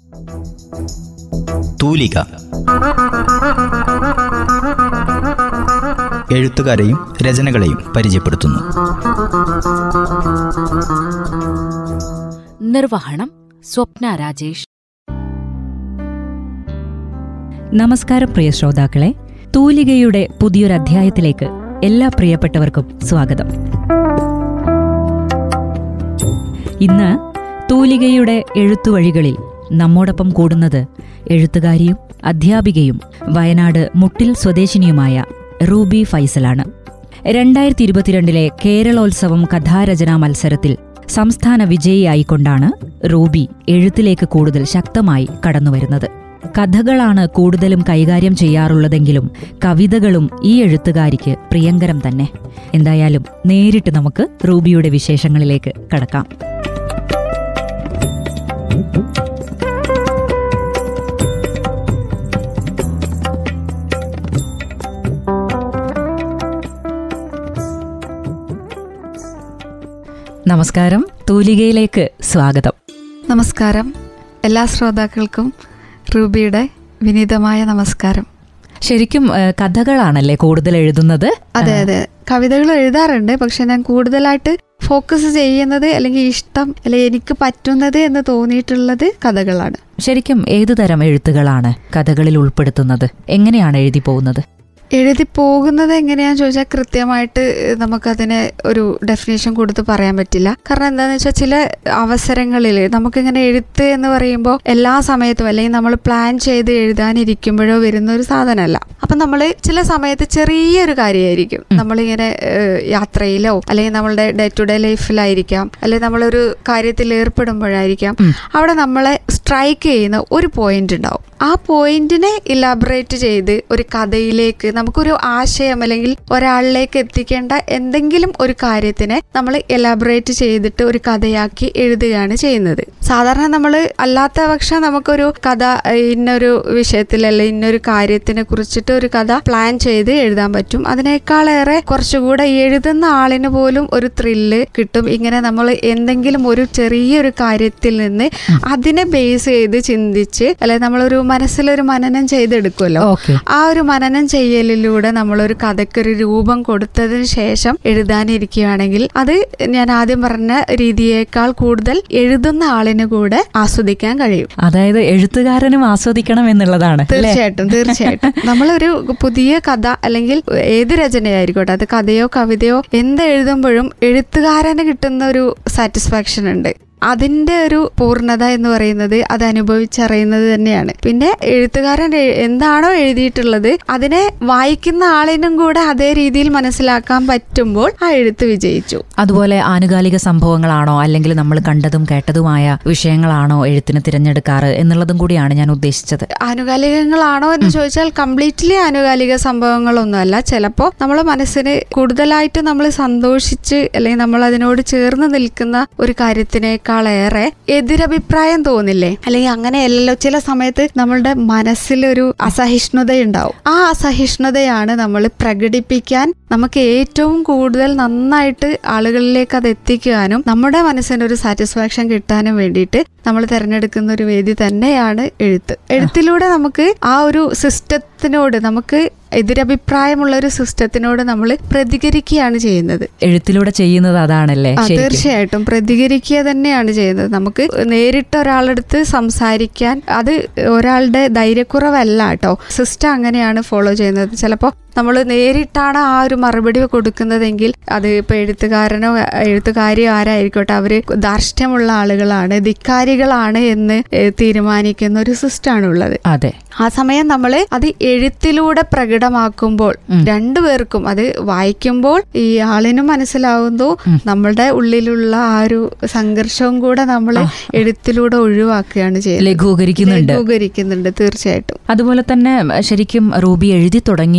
തൂലിക എഴുത്തുകാരെയും രചനകളെയും പരിചയപ്പെടുത്തുന്നു നിർവഹണം സ്വപ്ന രാജേഷ് നമസ്കാരം പ്രിയ ശ്രോതാക്കളെ തൂലികയുടെ പുതിയൊരധ്യായത്തിലേക്ക് എല്ലാ പ്രിയപ്പെട്ടവർക്കും സ്വാഗതം ഇന്ന് തൂലികയുടെ എഴുത്തുവഴികളിൽ നമ്മോടൊപ്പം കൂടുന്നത് എഴുത്തുകാരിയും അധ്യാപികയും വയനാട് മുട്ടിൽ സ്വദേശിനിയുമായ റൂബി ഫൈസലാണ് രണ്ടായിരത്തി ഇരുപത്തിരണ്ടിലെ കേരളോത്സവം കഥാരചനാ മത്സരത്തിൽ സംസ്ഥാന വിജയിയായിക്കൊണ്ടാണ് റൂബി എഴുത്തിലേക്ക് കൂടുതൽ ശക്തമായി കടന്നുവരുന്നത് കഥകളാണ് കൂടുതലും കൈകാര്യം ചെയ്യാറുള്ളതെങ്കിലും കവിതകളും ഈ എഴുത്തുകാരിക്ക് പ്രിയങ്കരം തന്നെ എന്തായാലും നേരിട്ട് നമുക്ക് റൂബിയുടെ വിശേഷങ്ങളിലേക്ക് കടക്കാം നമസ്കാരം തൂലികയിലേക്ക് സ്വാഗതം നമസ്കാരം എല്ലാ ശ്രോതാക്കൾക്കും റൂബിയുടെ വിനീതമായ നമസ്കാരം ശരിക്കും ഏഹ്, കഥകളാണല്ലേ കൂടുതൽ എഴുതുന്നത് അതെ അതെ കവിതകൾ എഴുതാറുണ്ട് പക്ഷെ ഞാൻ കൂടുതലായിട്ട് ഫോക്കസ് ചെയ്യുന്നത് അല്ലെങ്കിൽ ഇഷ്ടം അല്ലെങ്കിൽ എനിക്ക് പറ്റുന്നത് എന്ന് തോന്നിയിട്ടുള്ളത് കഥകളാണ് ശരിക്കും ഏതുതരം എഴുത്തുകളാണ് കഥകളിൽ ഉൾപ്പെടുത്തുന്നത് എങ്ങനെയാണ് എഴുതി പോകുന്നത് എഴുതി പോകുന്നത് എങ്ങനെയാന്ന് ചോദിച്ചാൽ കൃത്യമായിട്ട് നമുക്കതിന് ഒരു ഡെഫിനേഷൻ കൊടുത്ത് പറയാൻ പറ്റില്ല കാരണം എന്താണെന്ന് വെച്ചാൽ ചില അവസരങ്ങളിൽ നമുക്കിങ്ങനെ എഴുത്ത് എന്ന് പറയുമ്പോൾ എല്ലാ സമയത്തും അല്ലെങ്കിൽ നമ്മൾ പ്ലാൻ ചെയ്ത് എഴുതാനിരിക്കുമ്പോഴോ വരുന്ന ഒരു സാധനമല്ല അപ്പം നമ്മൾ ചില സമയത്ത് ചെറിയൊരു കാര്യമായിരിക്കും നമ്മളിങ്ങനെ ഏഹ്, യാത്രയിലോ അല്ലെങ്കിൽ നമ്മളുടെ ഡേ ടു ഡേ ലൈഫിലായിരിക്കാം അല്ലെങ്കിൽ നമ്മളൊരു കാര്യത്തിൽ ഏർപ്പെടുമ്പോഴായിരിക്കാം അവിടെ നമ്മളെ സ്ട്രൈക്ക് ചെയ്യുന്ന ഒരു പോയിന്റ് ഉണ്ടാവും ആ പോയിന്റിനെ ഇലാബറേറ്റ് ചെയ്ത് ഒരു കഥയിലേക്ക് നമുക്കൊരു ആശയം അല്ലെങ്കിൽ ഒരാളിലേക്ക് എത്തിക്കേണ്ട എന്തെങ്കിലും ഒരു കാര്യത്തിനെ നമ്മൾ എലാബറേറ്റ് ചെയ്തിട്ട് ഒരു കഥയാക്കി എഴുതുകയാണ് ചെയ്യുന്നത് സാധാരണ നമ്മൾ അല്ലാത്ത പക്ഷം നമുക്കൊരു കഥ ഏഹ്, ഇന്നൊരു വിഷയത്തിൽ അല്ലെങ്കിൽ ഇന്നൊരു കാര്യത്തിനെ കുറിച്ചിട്ട് ഒരു കഥ പ്ലാൻ ചെയ്ത് എഴുതാൻ പറ്റും അതിനേക്കാളേറെ കുറച്ചുകൂടെ എഴുതുന്ന ആളിന് പോലും ഒരു ത്രില്ല് കിട്ടും ഇങ്ങനെ നമ്മൾ എന്തെങ്കിലും ഒരു ചെറിയൊരു കാര്യത്തിൽ നിന്ന് അതിനെ ബേസ് ചെയ്ത് ചിന്തിച്ച് അല്ലെങ്കിൽ നമ്മളൊരു മനസ്സിലൊരു മനനം ചെയ്തെടുക്കുമല്ലോ ഓക്കെ ആ ഒരു മനനം ചെയ്യലിലൂടെ നമ്മളൊരു കഥയ്ക്കൊരു രൂപം കൊടുത്തതിന് ശേഷം എഴുതാനിരിക്കുകയാണെങ്കിൽ അത് ഞാൻ ആദ്യം പറഞ്ഞ രീതിയേക്കാൾ കൂടുതൽ എഴുതുന്ന ആളിന് കൂടെ ആസ്വദിക്കാൻ കഴിയും അതായത് എഴുത്തുകാരനും ആസ്വദിക്കണം എന്നുള്ളതാണ് അല്ലേ? തീർച്ചയായിട്ടും തീർച്ചയായിട്ടും നമ്മളൊരു പുതിയ കഥ അല്ലെങ്കിൽ ഏത് രചനയായിരിക്കോട്ടെ അത് കഥയോ കവിതയോ എന്ത് എഴുതുമ്പോഴും എഴുത്തുകാരന് കിട്ടുന്ന ഒരു സാറ്റിസ്ഫാക്ഷൻ ഉണ്ട് അതിന്റെ ഒരു പൂർണ്ണത എന്ന് പറയുന്നത് അത് അനുഭവിച്ചറിയുന്നത് തന്നെയാണ് പിന്നെ എഴുത്തുകാരൻ എ- എന്താണോ എഴുതിയിട്ടുള്ളത് അതിനെ വായിക്കുന്ന ആളിനും കൂടെ അതേ രീതിയിൽ മനസ്സിലാക്കാൻ പറ്റുമ്പോൾ ആ എഴുത്ത് വിജയിച്ചു അതുപോലെ ആനുകാലിക സംഭവങ്ങളാണോ അല്ലെങ്കിൽ നമ്മൾ കണ്ടതും കേട്ടതുമായ വിഷയങ്ങളാണോ എഴുത്തിന് തിരഞ്ഞെടുക്കാറ് എന്നുള്ളതും കൂടിയാണ് ഞാൻ ഉദ്ദേശിച്ചത് ആനുകാലികങ്ങളാണോ എന്ന് ചോദിച്ചാൽ കംപ്ലീറ്റ്ലി ആനുകാലിക സംഭവങ്ങളൊന്നുമല്ല ചിലപ്പോൾ നമ്മളെ മനസ്സിന് കൂടുതലായിട്ട് നമ്മൾ സന്തോഷിച്ച് അല്ലെങ്കിൽ നമ്മൾ അതിനോട് ചേർന്ന് നിൽക്കുന്ന ഒരു കാര്യത്തിനേക്കാളേറെ എതിരഭിപ്രായം തോന്നില്ലേ അല്ലെങ്കിൽ അങ്ങനെയല്ലല്ലോ ചില സമയത്ത് നമ്മളുടെ മനസ്സിലൊരു അസഹിഷ്ണുതയുണ്ടാവും ആ അസഹിഷ്ണുതയാണ് നമ്മൾ പ്രകടിപ്പിക്കാൻ നമുക്ക് ഏറ്റവും കൂടുതൽ നന്നായിട്ട് ആളുകളിലേക്ക് അത് എത്തിക്കാനും നമ്മുടെ മനസ്സിന് ഒരു സാറ്റിസ്ഫാക്ഷൻ കിട്ടാനും വേണ്ടിയിട്ട് നമ്മൾ തിരഞ്ഞെടുക്കുന്ന ഒരു വേദി തന്നെയാണ് എഴുത്ത് എഴുത്തിലൂടെ നമുക്ക് ആ ഒരു സിസ്റ്റത്തിനോട് നമുക്ക് എതിരഭിപ്രായമുള്ള ഒരു സിസ്റ്റത്തിനോട് നമ്മൾ പ്രതികരിക്കുകയാണ് ചെയ്യുന്നത് എഴുത്തിലൂടെ ചെയ്യുന്നത് അതാണല്ലേ ആ, ശരിക്കും തീർച്ചയായിട്ടും പ്രതികരിക്കുക തന്നെയാണ് ചെയ്യുന്നത് നമുക്ക് നേരിട്ട് ഒരാളടുത്ത് സംസാരിക്കാൻ അത് ഒരാളുടെ ധൈര്യക്കുറവല്ല കേട്ടോ സിസ്റ്റം അങ്ങനെയാണ് ഫോളോ ചെയ്യുന്നത് ചിലപ്പോൾ നമ്മൾ നേരിട്ടാണ് ആ ഒരു മറുപടി കൊടുക്കുന്നതെങ്കിൽ അത് ഇപ്പോൾ എഴുത്തുകാരനോ എഴുത്തുകാരിയോ ആരായിരിക്കട്ടെ അവര് ധാർഷ്ട്യമുള്ള ആളുകളാണ് ധിക്കാരികളാണ് എന്ന് ഏഹ്, തീരുമാനിക്കുന്ന ഒരു സിസ്റ്റമാണ് ഉള്ളത് അതെ ആ സമയം നമ്മൾ അത് എഴുത്തിലൂടെ പ്രകടമാക്കുമ്പോൾ രണ്ടുപേർക്കും അത് വായിക്കുമ്പോൾ ഈ ആളിനും മനസ്സിലാവുന്നു നമ്മളുടെ ഉള്ളിലുള്ള ആ ഒരു സംഘർഷവും കൂടെ നമ്മൾ എഴുത്തിലൂടെ ഒഴിവാക്കുകയാണ് ചെയ്യുന്നത് ലഘൂകരിക്കുന്നുണ്ട് ലഘൂകരിക്കുന്നുണ്ട് തീർച്ചയായിട്ടും അതുപോലെ തന്നെ ശരിക്കും റൂബി എഴുതി തുടങ്ങിയത്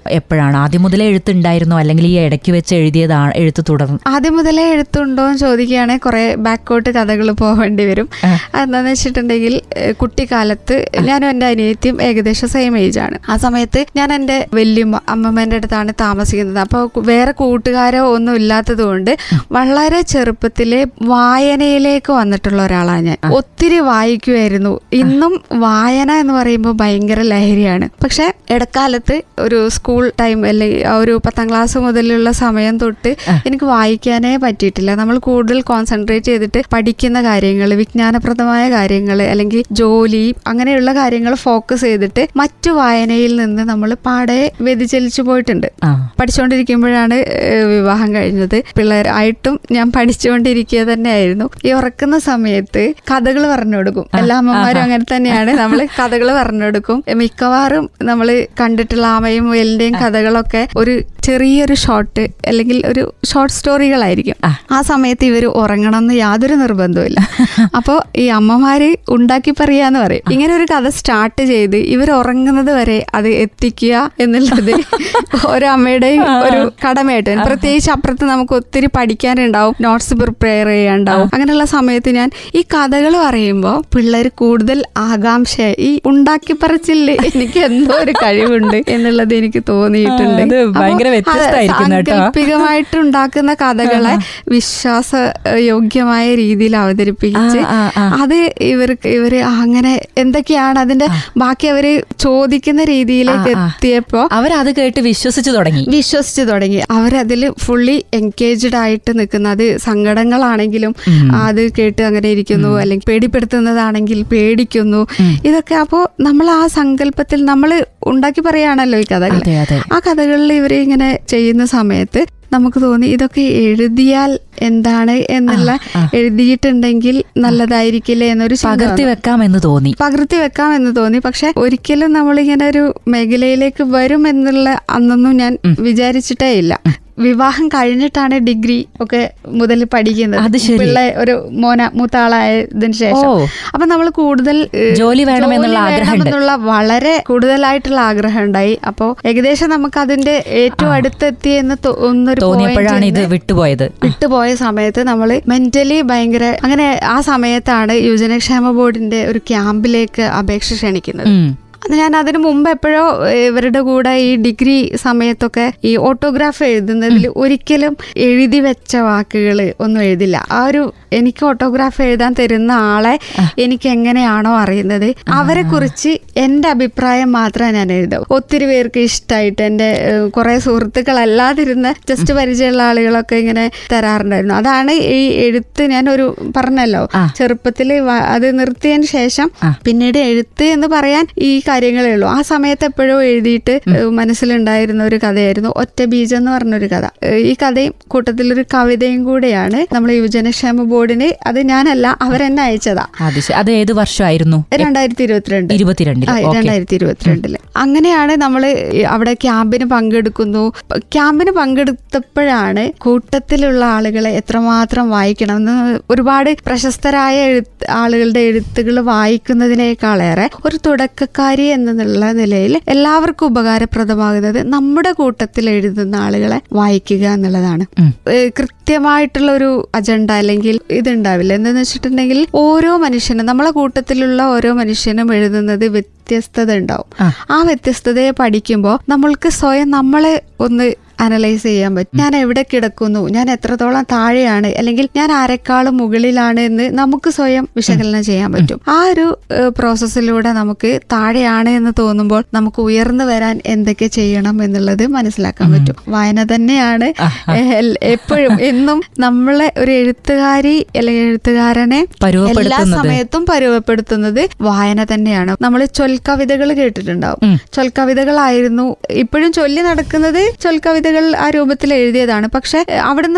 എപ്പോഴാണ് ആദ്യം മുതലേ എഴുത്തുണ്ടായിരുന്നോ അല്ലെങ്കിൽ ഈ ഇടയ്ക്ക് വെച്ച് എഴുതിയതാണ് എഴുത്ത് തുടർന്ന് ആദ്യം മുതലേ എഴുത്തുണ്ടോ എന്ന് ചോദിക്കുകയാണെങ്കിൽ കുറെ ബാക്കോട്ട് കഥകൾ പോകേണ്ടി വരും എന്താന്ന് വെച്ചിട്ടുണ്ടെങ്കിൽ ഏഹ്, കുട്ടിക്കാലത്ത് ഞാനും എൻ്റെ അനിയത്തിയും ഏകദേശം സെയിം ഏജ് ആണ് ആ സമയത്ത് ഞാൻ എൻ്റെ വല്യമ്മ അമ്മമ്മേൻ്റെ അടുത്താണ് താമസിക്കുന്നത് അപ്പോൾ വേറെ കൂട്ടുകാരോ ഒന്നും ഇല്ലാത്തത് കൊണ്ട് വളരെ ചെറുപ്പത്തിലെ വായനയിലേക്ക് വന്നിട്ടുള്ള ഒരാളാണ് ഞാൻ ഒത്തിരി വായിക്കുമായിരുന്നു ഇന്നും വായന എന്ന് പറയുമ്പോൾ ഭയങ്കര ലഹരിയാണ് പക്ഷെ ഇടക്കാലത്ത് ഒരു സ്കൂൾ ടൈം അല്ലെങ്കിൽ ആ ഒരു പത്താം ക്ലാസ് മുതലുള്ള സമയം തൊട്ട് എനിക്ക് വായിക്കാനേ പറ്റിയിട്ടില്ല നമ്മൾ കൂടുതൽ കോൺസെൻട്രേറ്റ് ചെയ്തിട്ട് പഠിക്കുന്ന കാര്യങ്ങൾ വിജ്ഞാനപ്രദമായ കാര്യങ്ങൾ അല്ലെങ്കിൽ ജോലി അങ്ങനെയുള്ള കാര്യങ്ങൾ ഫോക്കസ് ചെയ്തിട്ട് മറ്റു വായനയിൽ നിന്ന് നമ്മൾ പാടെ വ്യതിചലിച്ചു പോയിട്ടുണ്ട് ആ പഠിച്ചുകൊണ്ടിരിക്കുമ്പോഴാണ് ഏഹ്, വിവാഹം കഴിഞ്ഞത് പിള്ളേരായിട്ടും ഞാൻ പഠിച്ചുകൊണ്ടിരിക്കുക തന്നെയായിരുന്നു ഈ ഉറക്കുന്ന സമയത്ത് കഥകൾ പറഞ്ഞു കൊടുക്കും എല്ലാ അമ്മമാരും അങ്ങനെ തന്നെയാണ് നമ്മൾ കഥകൾ പറഞ്ഞു കൊടുക്കും മിക്കവാറും നമ്മൾ കണ്ടിട്ടുള്ള ആമയും മുയലിന്റെയും കഥകളൊക്കെ ഒരു ചെറിയൊരു ഷോർട്ട് അല്ലെങ്കിൽ ഒരു ഷോർട്ട് സ്റ്റോറികളായിരിക്കും ആ സമയത്ത് ഇവർ ഉറങ്ങണം എന്ന് യാതൊരു നിർബന്ധവുമില്ല അപ്പോൾ ഈ അമ്മമാര് ഉണ്ടാക്കി പറയാന്ന് പറയും ഇങ്ങനെ ഒരു കഥ സ്റ്റാർട്ട് ചെയ്ത് ഇവർ ഉറങ്ങുന്നത് വരെ അത് എത്തിക്കുക എന്നുള്ളത് ഓരോ അമ്മയുടെയും ഒരു കടമയായിട്ട് വരും. പ്രത്യേകിച്ച് അപ്പുറത്ത് നമുക്ക് ഒത്തിരി പഠിക്കാനുണ്ടാവും നോട്ട്സ് പ്രിപ്പയർ ചെയ്യാനുണ്ടാവും അങ്ങനെയുള്ള സമയത്ത് ഞാൻ ഈ കഥകൾ പറയുമ്പോൾ പിള്ളേർ കൂടുതൽ ആകാംക്ഷ ഈ ഉണ്ടാക്കി പറച്ചില് എനിക്ക് എന്തോ ഒരു കഴിവുണ്ട് എന്നുള്ളത് എനിക്ക് തോന്നിയിട്ടുണ്ട് ആ, അത് അപ്പൊ ഭയങ്കര അത് വ്യത്യസ്തമായിരിക്കുന്നു കേട്ടോ. സാങ്കല്പികമായിട്ട് ഉണ്ടാക്കുന്ന കഥകളെ വിശ്വാസ യോഗ്യമായ രീതിയിൽ അവതരിപ്പിച്ച് ആ, ആ, ആ. അത് ഇവർക്ക് ഇവര് അങ്ങനെ എന്തൊക്കെയാണ് അതിന്റെ ബാക്കി അവര് ചോദിക്കുന്ന രീതിയിലേക്ക് ആ, ആ. എത്തിയപ്പോ അവരത് കേട്ട് വിശ്വസിച്ചു തുടങ്ങി വിശ്വസിച്ച് തുടങ്ങി അവരതിൽ ഫുള്ളി എൻഗേജ്ഡ് ആയിട്ട് നിൽക്കുന്ന അത് സങ്കടങ്ങളാണെങ്കിലും അത് കേട്ട് അങ്ങനെ ഇരിക്കുന്നു അല്ലെങ്കിൽ പേടിപ്പെടുത്തുന്നതാണെങ്കിൽ പേടിക്കുന്നു ഇതൊക്കെ അപ്പോൾ നമ്മൾ ആ സങ്കല്പത്തിൽ നമ്മൾ ഉണ്ടാക്കി പറയാണല്ലോ ഈ കഥകൾ അതെ അതെ ആ കഥകളിൽ ഇവർ ഇങ്ങനെ ചെയ്യുന്ന സമയത്ത് നമുക്ക് തോന്നി ഇതൊക്കെ എഴുതിയാൽ എന്താണ് എന്നുള്ള എഴുതിയിട്ടുണ്ടെങ്കിൽ നല്ലതായിരിക്കില്ലേ എന്നൊരു ചിന്ത പകർത്തി വന്നു. വെക്കാം എന്ന് തോന്നി പകർത്തി വെക്കാം എന്ന് തോന്നി പക്ഷെ ഒരിക്കലും നമ്മളിങ്ങനെ ഒരു മേഖലയിലേക്ക് വരും എന്നുള്ള അന്നൊന്നും ഞാൻ വിചാരിച്ചിട്ടേ ഇല്ല വിവാഹം കഴിഞ്ഞിട്ടാണ് ഡിഗ്രി ഒക്കെ മുതൽ പഠിക്കുന്നത് അത് ശരി. പിള്ളേ ഒരു മോന മൂത്ത ആളായതിനു ശേഷം ഓ. അപ്പൊ നമ്മൾ കൂടുതൽ ഏഹ്, ജോലി വേണമെന്നുള്ള ജോലി ആഗ്രഹമുണ്ട്. വേണമെന്നുള്ള വളരെ കൂടുതലായിട്ടുള്ള ആഗ്രഹം ഉണ്ടായി അപ്പോ ഏകദേശം നമുക്ക് അതിന്റെ ഏറ്റവും അടുത്തെത്തി എന്ന് തോന്നുന്നൊരു തോന്നിയപ്പോഴാണ് ഇത് point വിട്ടുപോയത് വിട്ടുപോയ സമയത്ത് നമ്മൾ മെന്റലി ഭയങ്കര അങ്ങനെ ആ സമയത്താണ് യുവജനക്ഷേമ ബോർഡിന്റെ ഒരു ക്യാമ്പിലേക്ക് അപേക്ഷ ക്ഷണിക്കുന്നത് ഉം. അത് ഞാൻ അതിനു മുമ്പ് എപ്പോഴോ ഏഹ്, ഇവരുടെ കൂടെ ഈ ഡിഗ്രി സമയത്തൊക്കെ ഈ ഓട്ടോഗ്രാഫ് എഴുതുന്നതിൽ ഒരിക്കലും എഴുതി വെച്ച വാക്കുകൾ ഒന്നും എഴുതില്ല ആ ഒരു എനിക്ക് ഓട്ടോഗ്രാഫ് എഴുതാൻ തരുന്ന ആളെ എനിക്ക് എങ്ങനെയാണോ അറിയുന്നത് അവരെ കുറിച്ച് എൻ്റെ അഭിപ്രായം മാത്രമേ ഞാൻ എഴുതാവൂ ഒത്തിരി പേർക്ക് ഇഷ്ടമായിട്ട് എൻ്റെ ഏഹ്, കുറേ സുഹൃത്തുക്കളല്ലാതിരുന്ന ജസ്റ്റ് പരിചയമുള്ള ആളുകളൊക്കെ ഇങ്ങനെ തരാറുണ്ടായിരുന്നു അതാണ് ഈ എഴുത്ത് ഞാൻ ഒരു പറഞ്ഞല്ലോ ആ. ചെറുപ്പത്തിൽ അത് നിർത്തിയതിന് ശേഷം പിന്നീട് എഴുത്ത് എന്ന് പറയാൻ ഈ കാര്യങ്ങളേ ഉള്ളൂ ആ സമയത്ത് എപ്പോഴോ എഴുതിയിട്ട് ഏഹ്, മനസ്സിലുണ്ടായിരുന്ന ഒരു കഥയായിരുന്നു ഒറ്റ ബീജം എന്ന് പറഞ്ഞൊരു കഥ ഏഹ്, ഈ കഥയും കൂട്ടത്തിലൊരു കവിതയും കൂടെയാണ് നമ്മൾ യുവജനക്ഷേമ ബോർഡിന് അത് ഞാനല്ല അവരെന്നെ അയച്ചതാ അത് ശരി. അത് ഏത് വർഷമായിരുന്നു രണ്ടായിരത്തി ഇരുപത്തിരണ്ട് ഇരുപത്തിരണ്ടില് ആ, ഓക്കെ രണ്ടായിരത്തി ഇരുപത്തിരണ്ടില് അങ്ങനെയാണ് നമ്മൾ അവിടെ ക്യാമ്പിന് പങ്കെടുക്കുന്നു പ- ക്യാമ്പിന് പങ്കെടുത്തപ്പോഴാണ് കൂട്ടത്തിലുള്ള ആളുകളെ എത്രമാത്രം വായിക്കണം എന്ന് ഒരുപാട് പ്രശസ്തരായ എഴുത്ത് ആളുകളുടെ എഴുത്തുകൾ വായിക്കുന്നതിനേക്കാളേറെ ഒരു തുടക്കക്കാരി എന്നുള്ള നിലയിൽ എല്ലാവർക്കും ഉപകാരപ്രദമാകുന്നത് നമ്മുടെ കൂട്ടത്തിൽ എഴുതുന്ന ആളുകളെ വായിക്കുക എന്നുള്ളതാണ് ഉം. ഏഹ് കൃത്യമായിട്ടുള്ള ഒരു അജണ്ട അല്ലെങ്കിൽ ഇതുണ്ടാവില്ല എന്താന്ന് വെച്ചിട്ടുണ്ടെങ്കിൽ ഓരോ മനുഷ്യനും നമ്മളെ കൂട്ടത്തിലുള്ള ഓരോ മനുഷ്യനും എഴുതുന്നത് വ്യത്യസ്തത ഉണ്ടാവും ആ. ആ വ്യത്യസ്തതയെ പഠിക്കുമ്പോൾ നമ്മൾക്ക് സ്വയം നമ്മളെ ഒന്ന് അനലൈസ് ചെയ്യാൻ പറ്റും ഞാൻ എവിടെ കിടക്കുന്നു ഞാൻ എത്രത്തോളം താഴെയാണ് അല്ലെങ്കിൽ ഞാൻ ആരെക്കാളും മുകളിലാണ് എന്ന് നമുക്ക് സ്വയം വിശകലനം ചെയ്യാൻ പറ്റും ആ ഒരു പ്രോസസ്സിലൂടെ നമുക്ക് താഴെയാണ് എന്ന് തോന്നുമ്പോൾ നമുക്ക് ഉയർന്നു വരാൻ എന്തൊക്കെ ചെയ്യണം എന്നുള്ളത് മനസ്സിലാക്കാൻ പറ്റും വായന തന്നെയാണ് എൽ- എപ്പോഴും എന്നും നമ്മളെ ഒരു എഴുത്തുകാരി അല്ലെങ്കിൽ എഴുത്തുകാരനെ എല്ലാ പരുവപ്പെടുത്തുന്നത് സമയത്തും പരുവപ്പെടുത്തുന്നത് വായന തന്നെയാണ് നമ്മൾ ചൊൽക്കവിതകൾ കേട്ടിട്ടുണ്ടാവും ഉം. ചൊൽക്കവിതകളായിരുന്നു ഇപ്പോഴും ചൊല്ലി നടക്കുന്നത് ചൊൽക്കവിതകൾ ആ രൂപത്തിൽ എഴുതിയതാണ് പക്ഷെ അവിടുന്ന്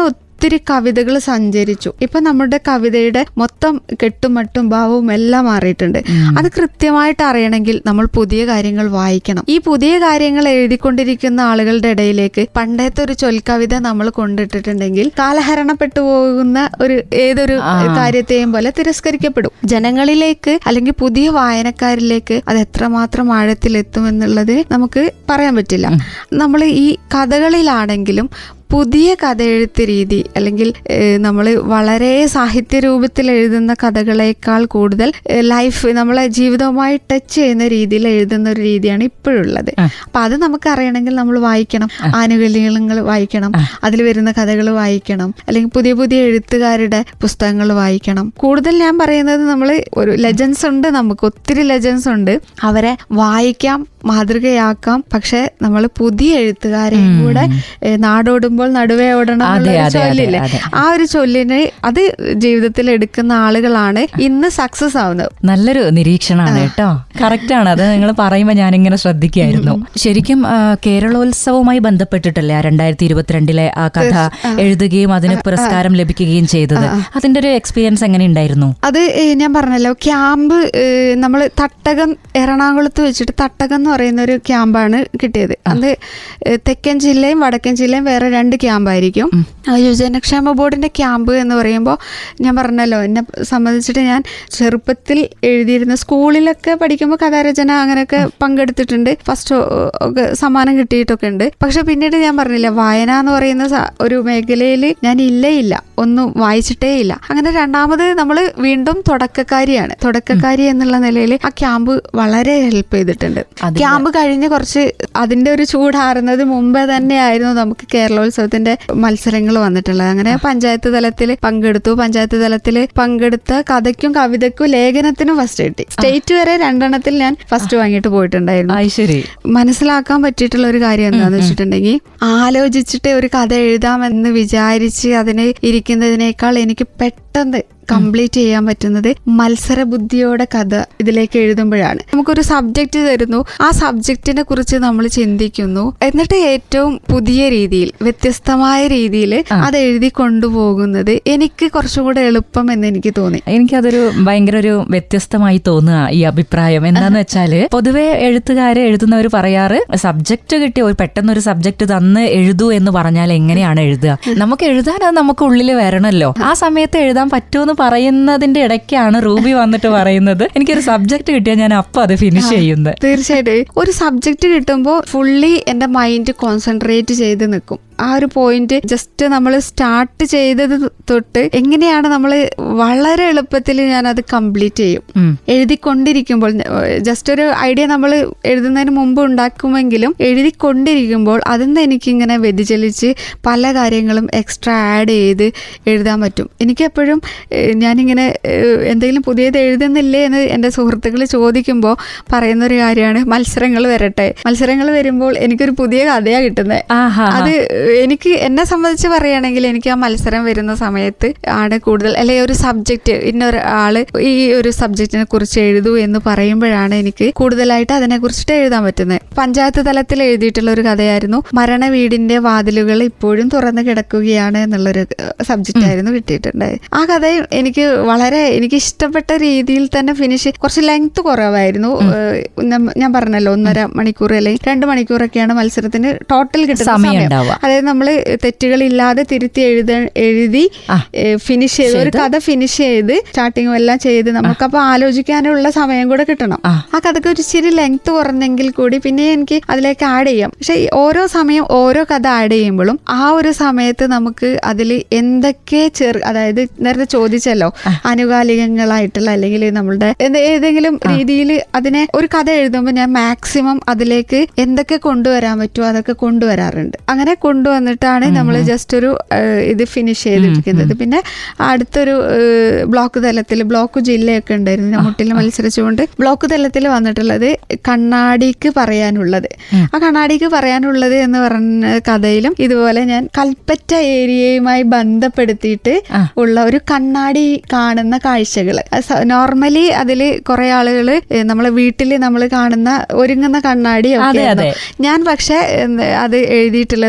ഒത്തിരി കവിതകൾ സഞ്ചരിച്ചു ഇപ്പൊ നമ്മുടെ കവിതയുടെ മൊത്തം കെട്ടുമട്ടും ഭാവവും എല്ലാം മാറിയിട്ടുണ്ട് അത് കൃത്യമായിട്ട് അറിയണമെങ്കിൽ നമ്മൾ പുതിയ കാര്യങ്ങൾ വായിക്കണം ഈ പുതിയ കാര്യങ്ങൾ എഴുതിക്കൊണ്ടിരിക്കുന്ന ആളുകളുടെ ഇടയിലേക്ക് പണ്ടത്തെ ഒരു ചൊൽക്കവിത നമ്മൾ കൊണ്ടിട്ടിട്ടുണ്ടെങ്കിൽ കാലഹരണപ്പെട്ടു പോകുന്ന ഒരു ഏതൊരു കാര്യത്തെയും പോലെ തിരസ്കരിക്കപ്പെടും ജനങ്ങളിലേക്ക് അല്ലെങ്കിൽ പുതിയ വായനക്കാരിലേക്ക് അത് എത്രമാത്രം ആഴത്തിലെത്തും എന്നുള്ളത് നമുക്ക് പറയാൻ പറ്റില്ല നമ്മൾ ഈ കഥകളിലാണെങ്കിലും പുതിയ കഥ എഴുത്ത് രീതി അല്ലെങ്കിൽ നമ്മൾ വളരെ സാഹിത്യ രൂപത്തിൽ എഴുതുന്ന കഥകളേക്കാൾ കൂടുതൽ ഏഹ്, ലൈഫ് നമ്മളെ ജീവിതവുമായി ടച്ച് ചെയ്യുന്ന രീതിയിൽ എഴുതുന്ന ഒരു രീതിയാണ് ഇപ്പോഴുള്ളത് അപ്പൊ അത് നമുക്ക് അറിയണമെങ്കിൽ നമ്മൾ വായിക്കണം ആനുകൂല്യങ്ങൾ വായിക്കണം അതിൽ വരുന്ന കഥകൾ വായിക്കണം അല്ലെങ്കിൽ പുതിയ പുതിയ എഴുത്തുകാരുടെ പുസ്തകങ്ങൾ വായിക്കണം കൂടുതൽ ഞാൻ പറയുന്നത് നമ്മൾ ഒരു ലെജൻസ് ഉണ്ട് നമുക്ക് ഒത്തിരി ലെജൻസ് ഉണ്ട് അവരെ വായിക്കാം മാതൃകയാക്കാം പക്ഷെ നമ്മൾ പുതിയ എഴുത്തുകാരെയും കൂടെ ഏഹ്, നാടോടുമ്പോൾ നടുവേ ഓടണം അതെ, എന്നുള്ള ഒരു അതെ, അതെ, ചൊല്ലില്ലേ അതെ. ആ ഒരു ചൊല്ലിന് അത് ജീവിതത്തിൽ എടുക്കുന്ന ആളുകളാണ് ഇന്ന് സക്സസ് ആവുന്നത് നല്ലൊരു നിരീക്ഷണമാണ് കേട്ടോ കറക്റ്റ് ആണ് അത് നിങ്ങൾ പറയുമ്പോൾ ഞാനിങ്ങനെ ശ്രദ്ധിക്കുകയായിരുന്നു ശരിക്കും ആ, കേരളോത്സവവുമായി ബന്ധപ്പെട്ടിട്ടല്ലേ ആ രണ്ടായിരത്തി ഇരുപത്തിരണ്ടിലെ ആ കഥ എഴുതുകയും അതിന് പുരസ്കാരം ലഭിക്കുകയും ചെയ്തത് അതിന്റെ ഒരു എക്സ്പീരിയൻസ് എങ്ങനെ ഉണ്ടായിരുന്നു അത് ഏഹ്, ഞാൻ പറഞ്ഞല്ലോ ക്യാമ്പ് നമ്മൾ തട്ടകം എറണാകുളത്ത് വെച്ചിട്ട് തട്ടകം എന്ന് പറയുന്ന ഒരു ക്യാമ്പാണ് കിട്ടിയത് അത് ഏഹ്, തെക്കൻ ജില്ലയും വടക്കൻ ജില്ലയും വേറെ രണ്ട് ക്യാമ്പായിരിക്കും ആ യുവജനക്ഷേമ ബോർഡിന്റെ ക്യാമ്പ് എന്ന് പറയുമ്പോൾ ഞാൻ പറഞ്ഞല്ലോ എന്നെ സംബന്ധിച്ചിട്ട് ഞാൻ ചെറുപ്പത്തിൽ എഴുതിയിരുന്ന സ്കൂളിലൊക്കെ പഠിക്കുമ്പോൾ കഥാരചന അങ്ങനെയൊക്കെ പങ്കെടുത്തിട്ടുണ്ട് ഫസ്റ്റ് ഒക്കെ സമ്മാനം കിട്ടിയിട്ടൊക്കെ ഉണ്ട് പക്ഷെ പിന്നീട് ഞാൻ പറഞ്ഞില്ല വായന എന്ന് പറയുന്ന സ- ഒരു മേഖലയിൽ ഞാൻ ഇല്ലേ ഇല്ല ഒന്നും വായിച്ചിട്ടേ ഇല്ല അങ്ങനെ രണ്ടാമത് നമ്മൾ വീണ്ടും തുടക്കക്കാരിയാണ് തുടക്കക്കാരി എന്നുള്ള നിലയിൽ ആ ക്യാമ്പ് വളരെ ഹെൽപ്പ് ചെയ്തിട്ടുണ്ട് അതില് ക്യാമ്പ് കഴിഞ്ഞ് കുറച്ച് അതിന്റെ ഒരു ചൂടാറുന്നത് മുമ്പേ തന്നെയായിരുന്നു നമുക്ക് കേരളോത്സവത്തിന്റെ മത്സരങ്ങൾ വന്നിട്ടുള്ളത് അങ്ങനെ പഞ്ചായത്ത് തലത്തിൽ പങ്കെടുത്തു പഞ്ചായത്ത് തലത്തിൽ പങ്കെടുത്ത കഥയ്ക്കും കവിതയ്ക്കും ലേഖനത്തിനും ഫസ്റ്റ് കിട്ടി സ്റ്റേറ്റ് വരെ രണ്ടെണ്ണത്തിൽ ഞാൻ ഫസ്റ്റ് വാങ്ങിയിട്ട് പോയിട്ടുണ്ടായിരുന്നു അത് ശരി മനസ്സിലാക്കാൻ പറ്റിയിട്ടുള്ള ഒരു കാര്യം എന്താന്ന് വെച്ചിട്ടുണ്ടെങ്കിൽ ആലോചിച്ചിട്ട് ഒരു കഥ എഴുതാമെന്ന് വിചാരിച്ച് അതിന് ഇരിക്കുന്നതിനേക്കാൾ എനിക്ക് പെട്ടെന്ന് കംപ്ലീറ്റ് ചെയ്യാൻ പറ്റുന്നത് മത്സര ബുദ്ധിയോടെ കഥ ഇതിലേക്ക് എഴുതുമ്പോഴാണ് നമുക്കൊരു സബ്ജക്റ്റ് തരുന്നു ആ സബ്ജക്റ്റിനെ കുറിച്ച് നമ്മൾ ചിന്തിക്കുന്നു എന്നിട്ട് ഏറ്റവും പുതിയ രീതിയിൽ വ്യത്യസ്തമായ രീതിയിൽ അത് എഴുതി കൊണ്ടുപോകുന്നത് എനിക്ക് കുറച്ചും കൂടെ എളുപ്പം എന്ന് എനിക്ക് തോന്നി എനിക്കതൊരു ഭയങ്കര ഒരു വ്യത്യസ്തമായി തോന്നുക ഈ അഭിപ്രായം എന്താന്ന് വെച്ചാല് പൊതുവെ എഴുത്തുകാര് എഴുതുന്നവർ പറയാറ് സബ്ജക്റ്റ് കിട്ടിയ ഒരു പെട്ടെന്ന് ഒരു സബ്ജക്റ്റ് തന്ന് എഴുതൂ എന്ന് പറഞ്ഞാൽ എങ്ങനെയാണ് എഴുതുക നമുക്ക് എഴുതാൻ അത് നമുക്ക് ഉള്ളിൽ വരണല്ലോ ആ സമയത്ത് എഴുതാൻ പറ്റുമെന്ന് പറയുന്നതിന്റെ ഇടയ്ക്കാണ് റൂബി വന്നിട്ട് പറയുന്നത് എനിക്കൊരു സബ്ജക്റ്റ് കിട്ടിയാൽ ഞാൻ അപ്പൊ അത് ഫിനിഷ് ചെയ്യുന്നത് തീർച്ചയായിട്ടും ഒരു സബ്ജക്റ്റ് കിട്ടുമ്പോൾ ഫുള്ളി എൻ്റെ മൈൻഡ് കോൺസെൻട്രേറ്റ് ചെയ്ത് നിൽക്കും ആ ഒരു പോയിന്റ് ജസ്റ്റ് നമ്മൾ സ്റ്റാർട്ട് ചെയ്തത് തൊട്ട് എങ്ങനെയാണ് നമ്മൾ വളരെ എളുപ്പത്തിൽ ഞാൻ അത് കംപ്ലീറ്റ് ചെയ്യും ഉം. എഴുതിക്കൊണ്ടിരിക്കുമ്പോൾ ജസ്റ്റ് ഒരു ഐഡിയ നമ്മൾ എഴുതുന്നതിന് മുമ്പ് ഉണ്ടാക്കുമെങ്കിലും എഴുതിക്കൊണ്ടിരിക്കുമ്പോൾ അതിൽ നിന്ന് എനിക്കിങ്ങനെ വ്യതിചലിച്ച് പല കാര്യങ്ങളും എക്സ്ട്രാ ആഡ് ചെയ്ത് എഴുതാൻ പറ്റും എനിക്കെപ്പോഴും ഏഹ്, ഞാനിങ്ങനെ ഏഹ്, എന്തെങ്കിലും പുതിയത് എഴുതുന്നില്ലേ എന്ന് എൻ്റെ സുഹൃത്തുക്കൾ ചോദിക്കുമ്പോൾ പറയുന്നൊരു കാര്യമാണ് മത്സരങ്ങൾ വരട്ടെ മത്സരങ്ങൾ വരുമ്പോൾ എനിക്കൊരു പുതിയ കഥയാണ് കിട്ടുന്നത് ആഹാ അത് എനിക്ക് എന്നെ സംബന്ധിച്ച് പറയുകയാണെങ്കിൽ എനിക്ക് ആ മത്സരം വരുന്ന സമയത്ത് ആണ് കൂടുതൽ അല്ലെങ്കിൽ ഒരു സബ്ജക്റ്റ് ഇന്നൊരാള് ഈ ഒരു സബ്ജക്റ്റിനെ കുറിച്ച് എഴുതൂ എന്ന് പറയുമ്പോഴാണ് എനിക്ക് കൂടുതലായിട്ട് അതിനെ കുറിച്ചിട്ട് എഴുതാൻ പറ്റുന്നത് പഞ്ചായത്ത് തലത്തിൽ എഴുതിയിട്ടുള്ള ഒരു കഥയായിരുന്നു മരണ വീടിന്റെ വാതിലുകൾ ഇപ്പോഴും തുറന്നു കിടക്കുകയാണ് എന്നുള്ളൊരു സബ്ജക്റ്റ് ആയിരുന്നു കിട്ടിയിട്ടുണ്ടായത് ആ കഥ എനിക്ക് വളരെ എനിക്ക് ഇഷ്ടപ്പെട്ട രീതിയിൽ തന്നെ ഫിനിഷ് കുറച്ച് ലെങ്ത് കുറവായിരുന്നു ഏഹ് നമ്മ- ഞാൻ പറഞ്ഞല്ലോ ഒന്നര മണിക്കൂർ അല്ലെങ്കിൽ രണ്ട് മണിക്കൂറൊക്കെയാണ് മത്സരത്തിന് ടോട്ടൽ കിട്ടുന്ന സമയം സമയം ഉണ്ടാവുക. അതായത് നമ്മൾ തെറ്റുകളില്ലാതെ തിരുത്തി എഴുത എഴുതി ആ. ഫിനിഷ് ചെയ്ത് ഒരു കഥ ഫിനിഷ് ചെയ്ത് സ്റ്റാർട്ടിങ്ങും എല്ലാം ചെയ്ത് നമുക്കപ്പോൾ ആലോചിക്കാനുള്ള സമയം കൂടെ കിട്ടണം ആ. ആ കഥക്ക് ഒരു ഇച്ചിരി ലെങ്ത് കുറഞ്ഞെങ്കിൽ കൂടി പിന്നെ എനിക്ക് അതിലേക്ക് ആഡ് ചെയ്യാം പക്ഷെ ഈ ഓരോ സമയം ഓരോ കഥ ആഡ് ചെയ്യുമ്പോഴും ആ ഒരു സമയത്ത് നമുക്ക് അതിൽ എന്തൊക്കെ ചെറു അതായത് നേരത്തെ ചോദിച്ചല്ലോ ആനുകാലികങ്ങളായിട്ടുള്ള അല്ലെങ്കിൽ നമ്മളുടെ എന്ത് ഏതെങ്കിലും രീതിയിൽ അതിനെ ഒരു കഥ എഴുതുമ്പോൾ ഞാൻ മാക്സിമം അതിലേക്ക് എന്തൊക്കെ കൊണ്ടുവരാൻ പറ്റുമോ അതൊക്കെ കൊണ്ടുവരാറുണ്ട് അങ്ങനെ കൊണ്ടുവന്നിട്ടാണ് നമ്മൾ ജസ്റ്റ് ഒരു ഏഹ്, ഇത് ഫിനിഷ് ചെയ്തിരിക്കുന്നത് പിന്നെ അടുത്തൊരു ഏഹ്, ബ്ലോക്ക് തലത്തിൽ ബ്ലോക്ക് ജില്ലയൊക്കെ ഉണ്ടായിരുന്നു ഞാൻ മുട്ടിൽ മത്സരിച്ചുകൊണ്ട് ബ്ലോക്ക് തലത്തിൽ വന്നിട്ടുള്ളത് കണ്ണാടിക്ക് പറയാനുള്ളത് ആ കണ്ണാടിക്ക് പറയാനുള്ളത് എന്ന് പറഞ്ഞ കഥയിലും ഇതുപോലെ ഞാൻ കൽപ്പറ്റ ഏരിയയുമായി ബന്ധപ്പെടുത്തിയിട്ട് ആ. ഉള്ള ഒരു കണ്ണാടി കാണുന്ന കാഴ്ചകൾ നോർമലി അതിൽ കുറെ ആളുകൾ നമ്മളെ വീട്ടിൽ നമ്മൾ കാണുന്ന ഒരുങ്ങുന്ന കണ്ണാടി ഒക്കെ അതെ, ആയിരുന്നു. അതെ. ഞാൻ പക്ഷെ എന്ത് അത് എഴുതിയിട്ടുള്ളത് ഒരു സൂ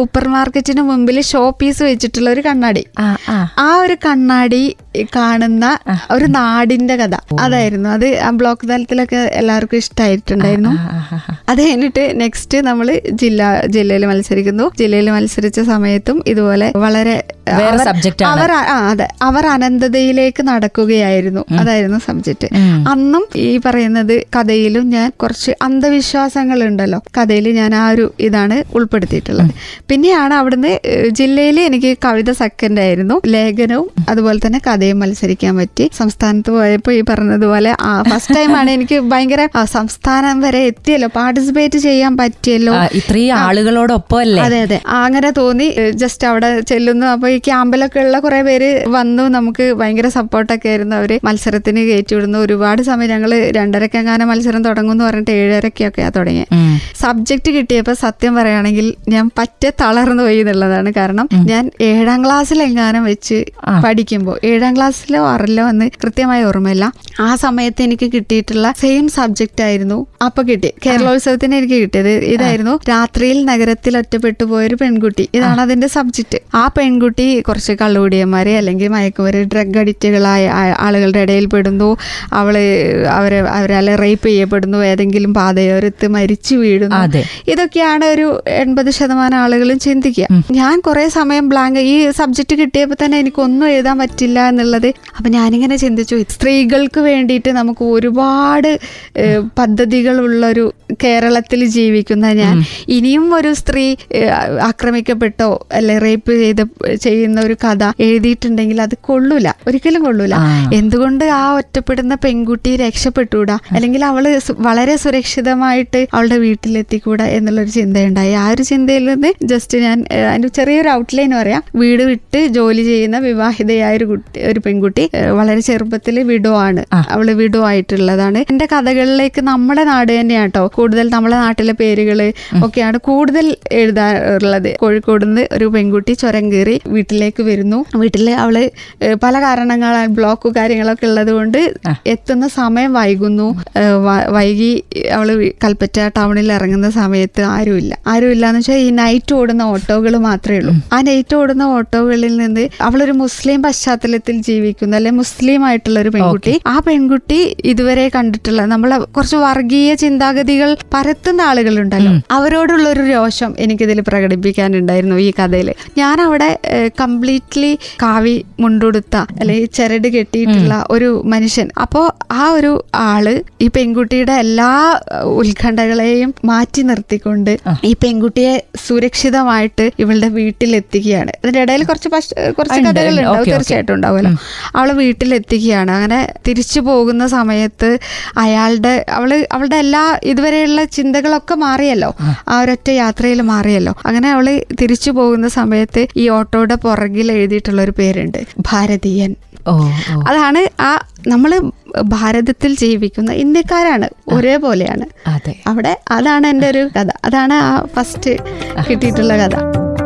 സൂപ്പർ മാർക്കറ്റിന് മുമ്പിൽ ഷോ പീസ് വെച്ചിട്ടുള്ള ഒരു കണ്ണാടി ആ ആ ആ ഒരു കണ്ണാടി കാണുന്ന ഒരു നാടിന്റെ കഥ അതായിരുന്നു അത് ആ ബ്ലോക്ക് തലത്തിലൊക്കെ എല്ലാവർക്കും ഇഷ്ടമായിട്ടുണ്ടായിരുന്നു ആ, ആ, ആ. അത് കഴിഞ്ഞിട്ട് നെക്സ്റ്റ് നമ്മൾ ജില്ല ജില്ലയിൽ മത്സരിക്കുന്നു ജില്ലയിൽ മത്സരിച്ച സമയത്തും ഇതുപോലെ വളരെ വേറെ അവർ- subject ആണ്. അവർ ആ അതെ അവർ അനന്തതയിലേക്ക് നടക്കുകയായിരുന്നു അതായിരുന്നു സബ്ജക്റ്റ് ഉം. അന്നും ഈ പറയുന്നത് കഥയിലും ഞാൻ കുറച്ച് അന്ധവിശ്വാസങ്ങൾ ഉണ്ടല്ലോ കഥയിൽ ഞാൻ ആ ഒരു ഇതാണ് ഉൾപ്പെടുത്തിയിട്ടുള്ളത് പിന്നെയാണ് അവിടുന്ന് ജില്ലയിൽ എനിക്ക് കവിത സെക്കൻഡ് ആയിരുന്നു ലേഖനവും അതുപോലെ തന്നെ കഥയും മത്സരിക്കാൻ പറ്റി സംസ്ഥാനത്ത് പോയപ്പോൾ ഈ പറഞ്ഞതുപോലെ ഫസ്റ്റ് ടൈമാണ് എനിക്ക് ഭയങ്കര ആ, സംസ്ഥാനം വരെ എത്തിയല്ലോ പാർട്ടിസിപ്പേറ്റ് ചെയ്യാൻ പറ്റിയല്ലോ ആ, ഇത്രയും ആളുകളോടൊപ്പം അല്ലേ അതെ അതെ ആ, അങ്ങനെ തോന്നി ജസ്റ്റ് അവിടെ ചെല്ലുന്നു അപ്പൊ ഈ ക്യാമ്പിലൊക്കെ ഉള്ള കുറെ പേര് വന്നു നമുക്ക് ഭയങ്കര സപ്പോർട്ടൊക്കെ ആയിരുന്നു അവര് മത്സരത്തിന് കയറ്റി വിടുന്നു ഒരുപാട് സമയം ഞങ്ങള് രണ്ടരക്കെങ്ങാനും മത്സരം തുടങ്ങും എന്ന് പറഞ്ഞിട്ട് ഏഴരക്കൊക്കെയാ തുടങ്ങിയത് ഉം. സബ്ജക്റ്റ് കിട്ടിയപ്പോൾ സത്യം പറയുകയാണെങ്കിൽ ഞാൻ പറ്റെ തളർന്നു പോയി എന്നുള്ളതാണ് കാരണം ഞാൻ ഏഴാം ക്ലാസ്സിലെങ്ങാനും വെച്ച് ആ. പഠിക്കുമ്പോൾ ഏഴാം ക്ലാസ്സിലോ ആറിലോ എന്ന് കൃത്യമായി ഓർമ്മയില്ല ആ സമയത്ത് എനിക്ക് കിട്ടിയിട്ടുള്ള സെയിം സബ്ജക്റ്റ് ആയിരുന്നു അപ്പൊ കിട്ടി കേരളോത്സവത്തിന് എനിക്ക് കിട്ടിയത് ഇതായിരുന്നു രാത്രിയിൽ നഗരത്തിൽ ഒറ്റപ്പെട്ടു പോയൊരു പെൺകുട്ടി ഇതാണ് അതിന്റെ സബ്ജക്റ്റ് ആ പെൺകുട്ടി കുറച്ച് കള്ളുകൂടിയന്മാരെ അല്ലെങ്കിൽ മയക്കുമര് ഡ്രഗ് അഡിക്റ്റുകളായ ആ- ആളുകളുടെ ഇടയിൽ പെടുന്നു അവള് അവരെ അവരാലെ റേപ്പ് ചെയ്യപ്പെടുന്നു ഏതെങ്കിലും പാതയോരത്ത് മരിച്ചു വീഴുന്നു അതെ. ഇതൊക്കെയാണ് ഒരു എൺപത് ശതമാനം ആളുകളും ചിന്തിക്കുക ഞാൻ കുറെ സമയം ബ്ലാങ്ക് ഈ സബ്ജക്റ്റ് കിട്ടിയപ്പോൾ തന്നെ എനിക്കൊന്നും എഴുതാൻ പറ്റില്ല എന്നുള്ളത് അപ്പൊ ഞാനിങ്ങനെ ചിന്തിച്ചു സ്ത്രീകൾക്ക് വേണ്ടിയിട്ട് നമുക്ക് ഒരുപാട് ഏഹ്, പദ്ധതികളുള്ളൊരു കേരളത്തിൽ ജീവിക്കുന്ന ഞാൻ ഇനിയും ഒരു സ്ത്രീ ഏഹ്, ആക്രമിക്കപ്പെട്ടോ അല്ലെ റേപ്പ് ചെയ്ത് ചെയ്യുന്ന ഒരു കഥ എഴുതിയിട്ടുണ്ടെങ്കിൽ അത് കൊള്ളൂല ഒരിക്കലും കൊള്ളൂല ആ. എന്തുകൊണ്ട് ആ ഒറ്റപ്പെടുന്ന പെൺകുട്ടി രക്ഷപ്പെട്ടൂടാ അല്ലെങ്കിൽ അവള് സു- വളരെ സുരക്ഷിതമായിട്ട് അവളുടെ വീട്ടിലെത്തിക്കൂടാ എന്നുള്ളൊരു ചിന്തയുണ്ടായി ആ ഒരു ചിന്തയിൽ നിന്ന് ജസ്റ്റ് ഞാൻ ഏഹ്, അതിന്റെ ചെറിയൊരു ഔട്ട്ലൈൻ പറയാം വീട് വിട്ട് ജോലി ചെയ്യുന്ന വിവാഹിതയായ ഒരു കുട്ടി ഒരു പെൺകുട്ടി ഏഹ്, വളരെ ചെറുപ്പത്തിൽ വിഡോ ആണ് അവള് വിഡോ ആയിട്ടുള്ളതാണ് എന്റെ കഥകളിലേക്ക് നമ്മുടെ നാട് തന്നെയാട്ടോ കൂടുതൽ നമ്മുടെ നാട്ടിലെ പേരുകള് ഒക്കെയാണ് കൂടുതൽ എഴുതാറുള്ളത് കോഴിക്കോട് നിന്ന് ഒരു പെൺകുട്ടി ചുരം കയറി വീട്ടിലേക്ക് വരുന്നു വീട്ടിൽ അവള് ഏഹ്, പല കാരണങ്ങളാൽ ബ്ലോക്ക് കാര്യങ്ങളൊക്കെ ഉള്ളത് കൊണ്ട് എത്തുന്ന സമയം വൈകുന്നു ഏഹ്, വ- വൈകി അവള് വി- കൽപ്പറ്റ ടൗണിൽ ഇറങ്ങുന്ന സമയത്ത് ആരുമില്ല ആരുമില്ല എന്ന് വെച്ചാൽ ഈ നൈറ്റ് ഓടുന്ന ഓട്ടോകൾ മാത്രമേ ഉള്ളൂ ആ നൈറ്റ് ഓടുന്ന ഓട്ടോകളിൽ നിന്ന് അവളൊരു മുസ്ലിം പശ്ചാത്തലത്തിൽ ജീവിക്കുന്ന അല്ലെ മുസ്ലിം ആയിട്ടുള്ള ഒരു പെൺകുട്ടി ആ പെൺകുട്ടി ഇതുവരെ കണ്ടിട്ടുള്ള നമ്മളെ കുറച്ച് വർഗീയ ചിന്താഗതികൾ പരത്തുന്ന ആളുകളുണ്ടല്ലോ അവരോടുള്ള ഒരു രോഷം എനിക്കിതിൽ പ്രകടിപ്പിക്കാനുണ്ടായിരുന്നു ഈ കഥയിൽ ഞാൻ അവിടെ കംപ്ലീറ്റ്ലി കാവി മുണ്ടുടുത്ത അല്ലെങ്കിൽ ചരട് കെട്ടിയിട്ടുള്ള ഒരു മനുഷ്യൻ അപ്പോൾ ആ ഒരു ആള് ഈ പെൺകുട്ടിയുടെ എല്ലാ ഏഹ്, ഉത്കണ്ഠകളെയും മാറ്റി നിർത്തിക്കൊണ്ട് ഈ പെൺകുട്ടിയെ സുരക്ഷിതമായിട്ട് ഇവളുടെ വീട്ടിലെത്തിക്കുകയാണ് അതിന്റെ ഇടയിൽ കുറച്ച് പശ്ച- കുറച്ച് ഉണ്ട്, കഥകളുണ്ടാവും ഓക്കേ, ഓക്കേ. തീർച്ചയായിട്ടും ഉണ്ടാവുമല്ലോ അവളെ വീട്ടിലെത്തിക്കുകയാണ് അങ്ങനെ തിരിച്ചു പോകുന്ന സമയത്ത് അയാളുടെ അവള് അവളുടെ എല്ലാ ഇതുവരെയുള്ള ചിന്തകളൊക്കെ മാറിയല്ലോ ആ ഒരൊറ്റ യാത്രയിൽ മാറിയല്ലോ അങ്ങനെ അവള് തിരിച്ചു പോകുന്ന സമയത്ത് ഈ ഓട്ടോയുടെ പുറകിൽ എഴുതിയിട്ടുള്ള ഒരു പേരുണ്ട് ഭാരതീയൻ ഓ ഓ അതാണ് ആ നമ്മള് ഭാരതത്തിൽ ജീവിക്കുന്ന ഇന്ത്യക്കാരാണ് ഒരേപോലെയാണ് അതെ അവിടെ അതാണ് എൻ്റെ ഒരു കഥ അതാണ് ആ ഫസ്റ്റ് കിട്ടിയിട്ടുള്ള കഥ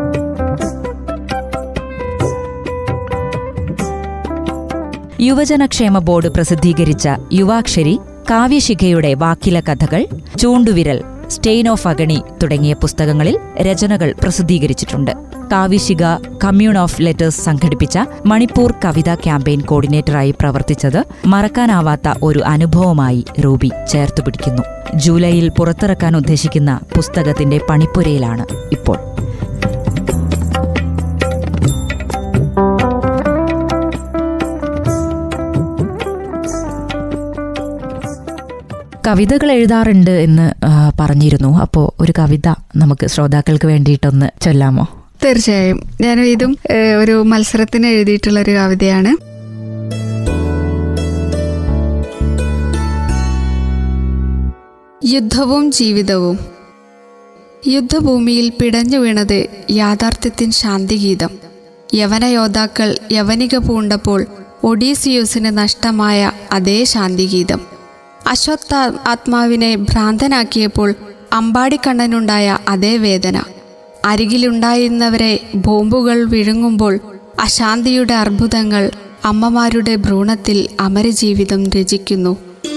യുവജനക്ഷേമ ബോർഡ് പ്രസിദ്ധീകരിച്ച യുവാക്ഷരി കാവ്യശിഖയുടെ വാക്കില കഥകൾ ചൂണ്ടുവിരൽ സ്റ്റെയിൻ ഓഫ് അഗണി തുടങ്ങിയ പുസ്തകങ്ങളിൽ രചനകൾ പ്രസിദ്ധീകരിച്ചിട്ടുണ്ട് കാവ്യശിഖ കമ്മ്യൂൺ ഓഫ് ലെറ്റേഴ്സ് സംഘടിപ്പിച്ച മണിപ്പൂർ കവിതാ ക്യാമ്പയിൻ കോർഡിനേറ്ററായി പ്രവർത്തിച്ചത് മറക്കാനാവാത്ത ഒരു അനുഭവമായി റൂബി ചേർത്തു പിടിക്കുന്നു ജൂലൈയിൽ പുറത്തിറക്കാൻ ഉദ്ദേശിക്കുന്ന പുസ്തകത്തിന്റെ പണിപ്പുരയിലാണ് ഇപ്പോൾ കവിതകൾ എഴുതാറുണ്ട് എന്ന് ആ, പറഞ്ഞിരുന്നു അപ്പോൾ ഒരു കവിത നമുക്ക് ശ്രോതാക്കൾക്ക് വേണ്ടിയിട്ടൊന്ന് ചൊല്ലാമോ തീർച്ചയായും ഞാൻ ഇതും ഏഹ്, ഒരു മത്സരത്തിന് എഴുതിയിട്ടുള്ള ഒരു കവിതയാണ് യുദ്ധവും ജീവിതവും യുദ്ധഭൂമിയിൽ പിടഞ്ഞു വീണത് യാഥാർത്ഥ്യത്തിൻ ശാന്തിഗീതം യവന യോദ്ധാക്കൾ യവനിക പൂണ്ടപ്പോൾ ഒഡീസിയൂസിന് നഷ്ടമായ അതേ ശാന്തിഗീതം അശ്വത്ഥ ആത്മാവിനെ ഭ്രാന്തനാക്കിയപ്പോൾ അമ്പാടിക്കണ്ണനുണ്ടായ അതേ വേദന അരികിലുണ്ടായിരുന്നവരെ ബോംബുകൾ വിഴുങ്ങുമ്പോൾ അശാന്തിയുടെ അർബുദങ്ങൾ അമ്മമാരുടെ ഭ്രൂണത്തിൽ അമരജീവിതം രചിക്കുന്നു അയ്യോ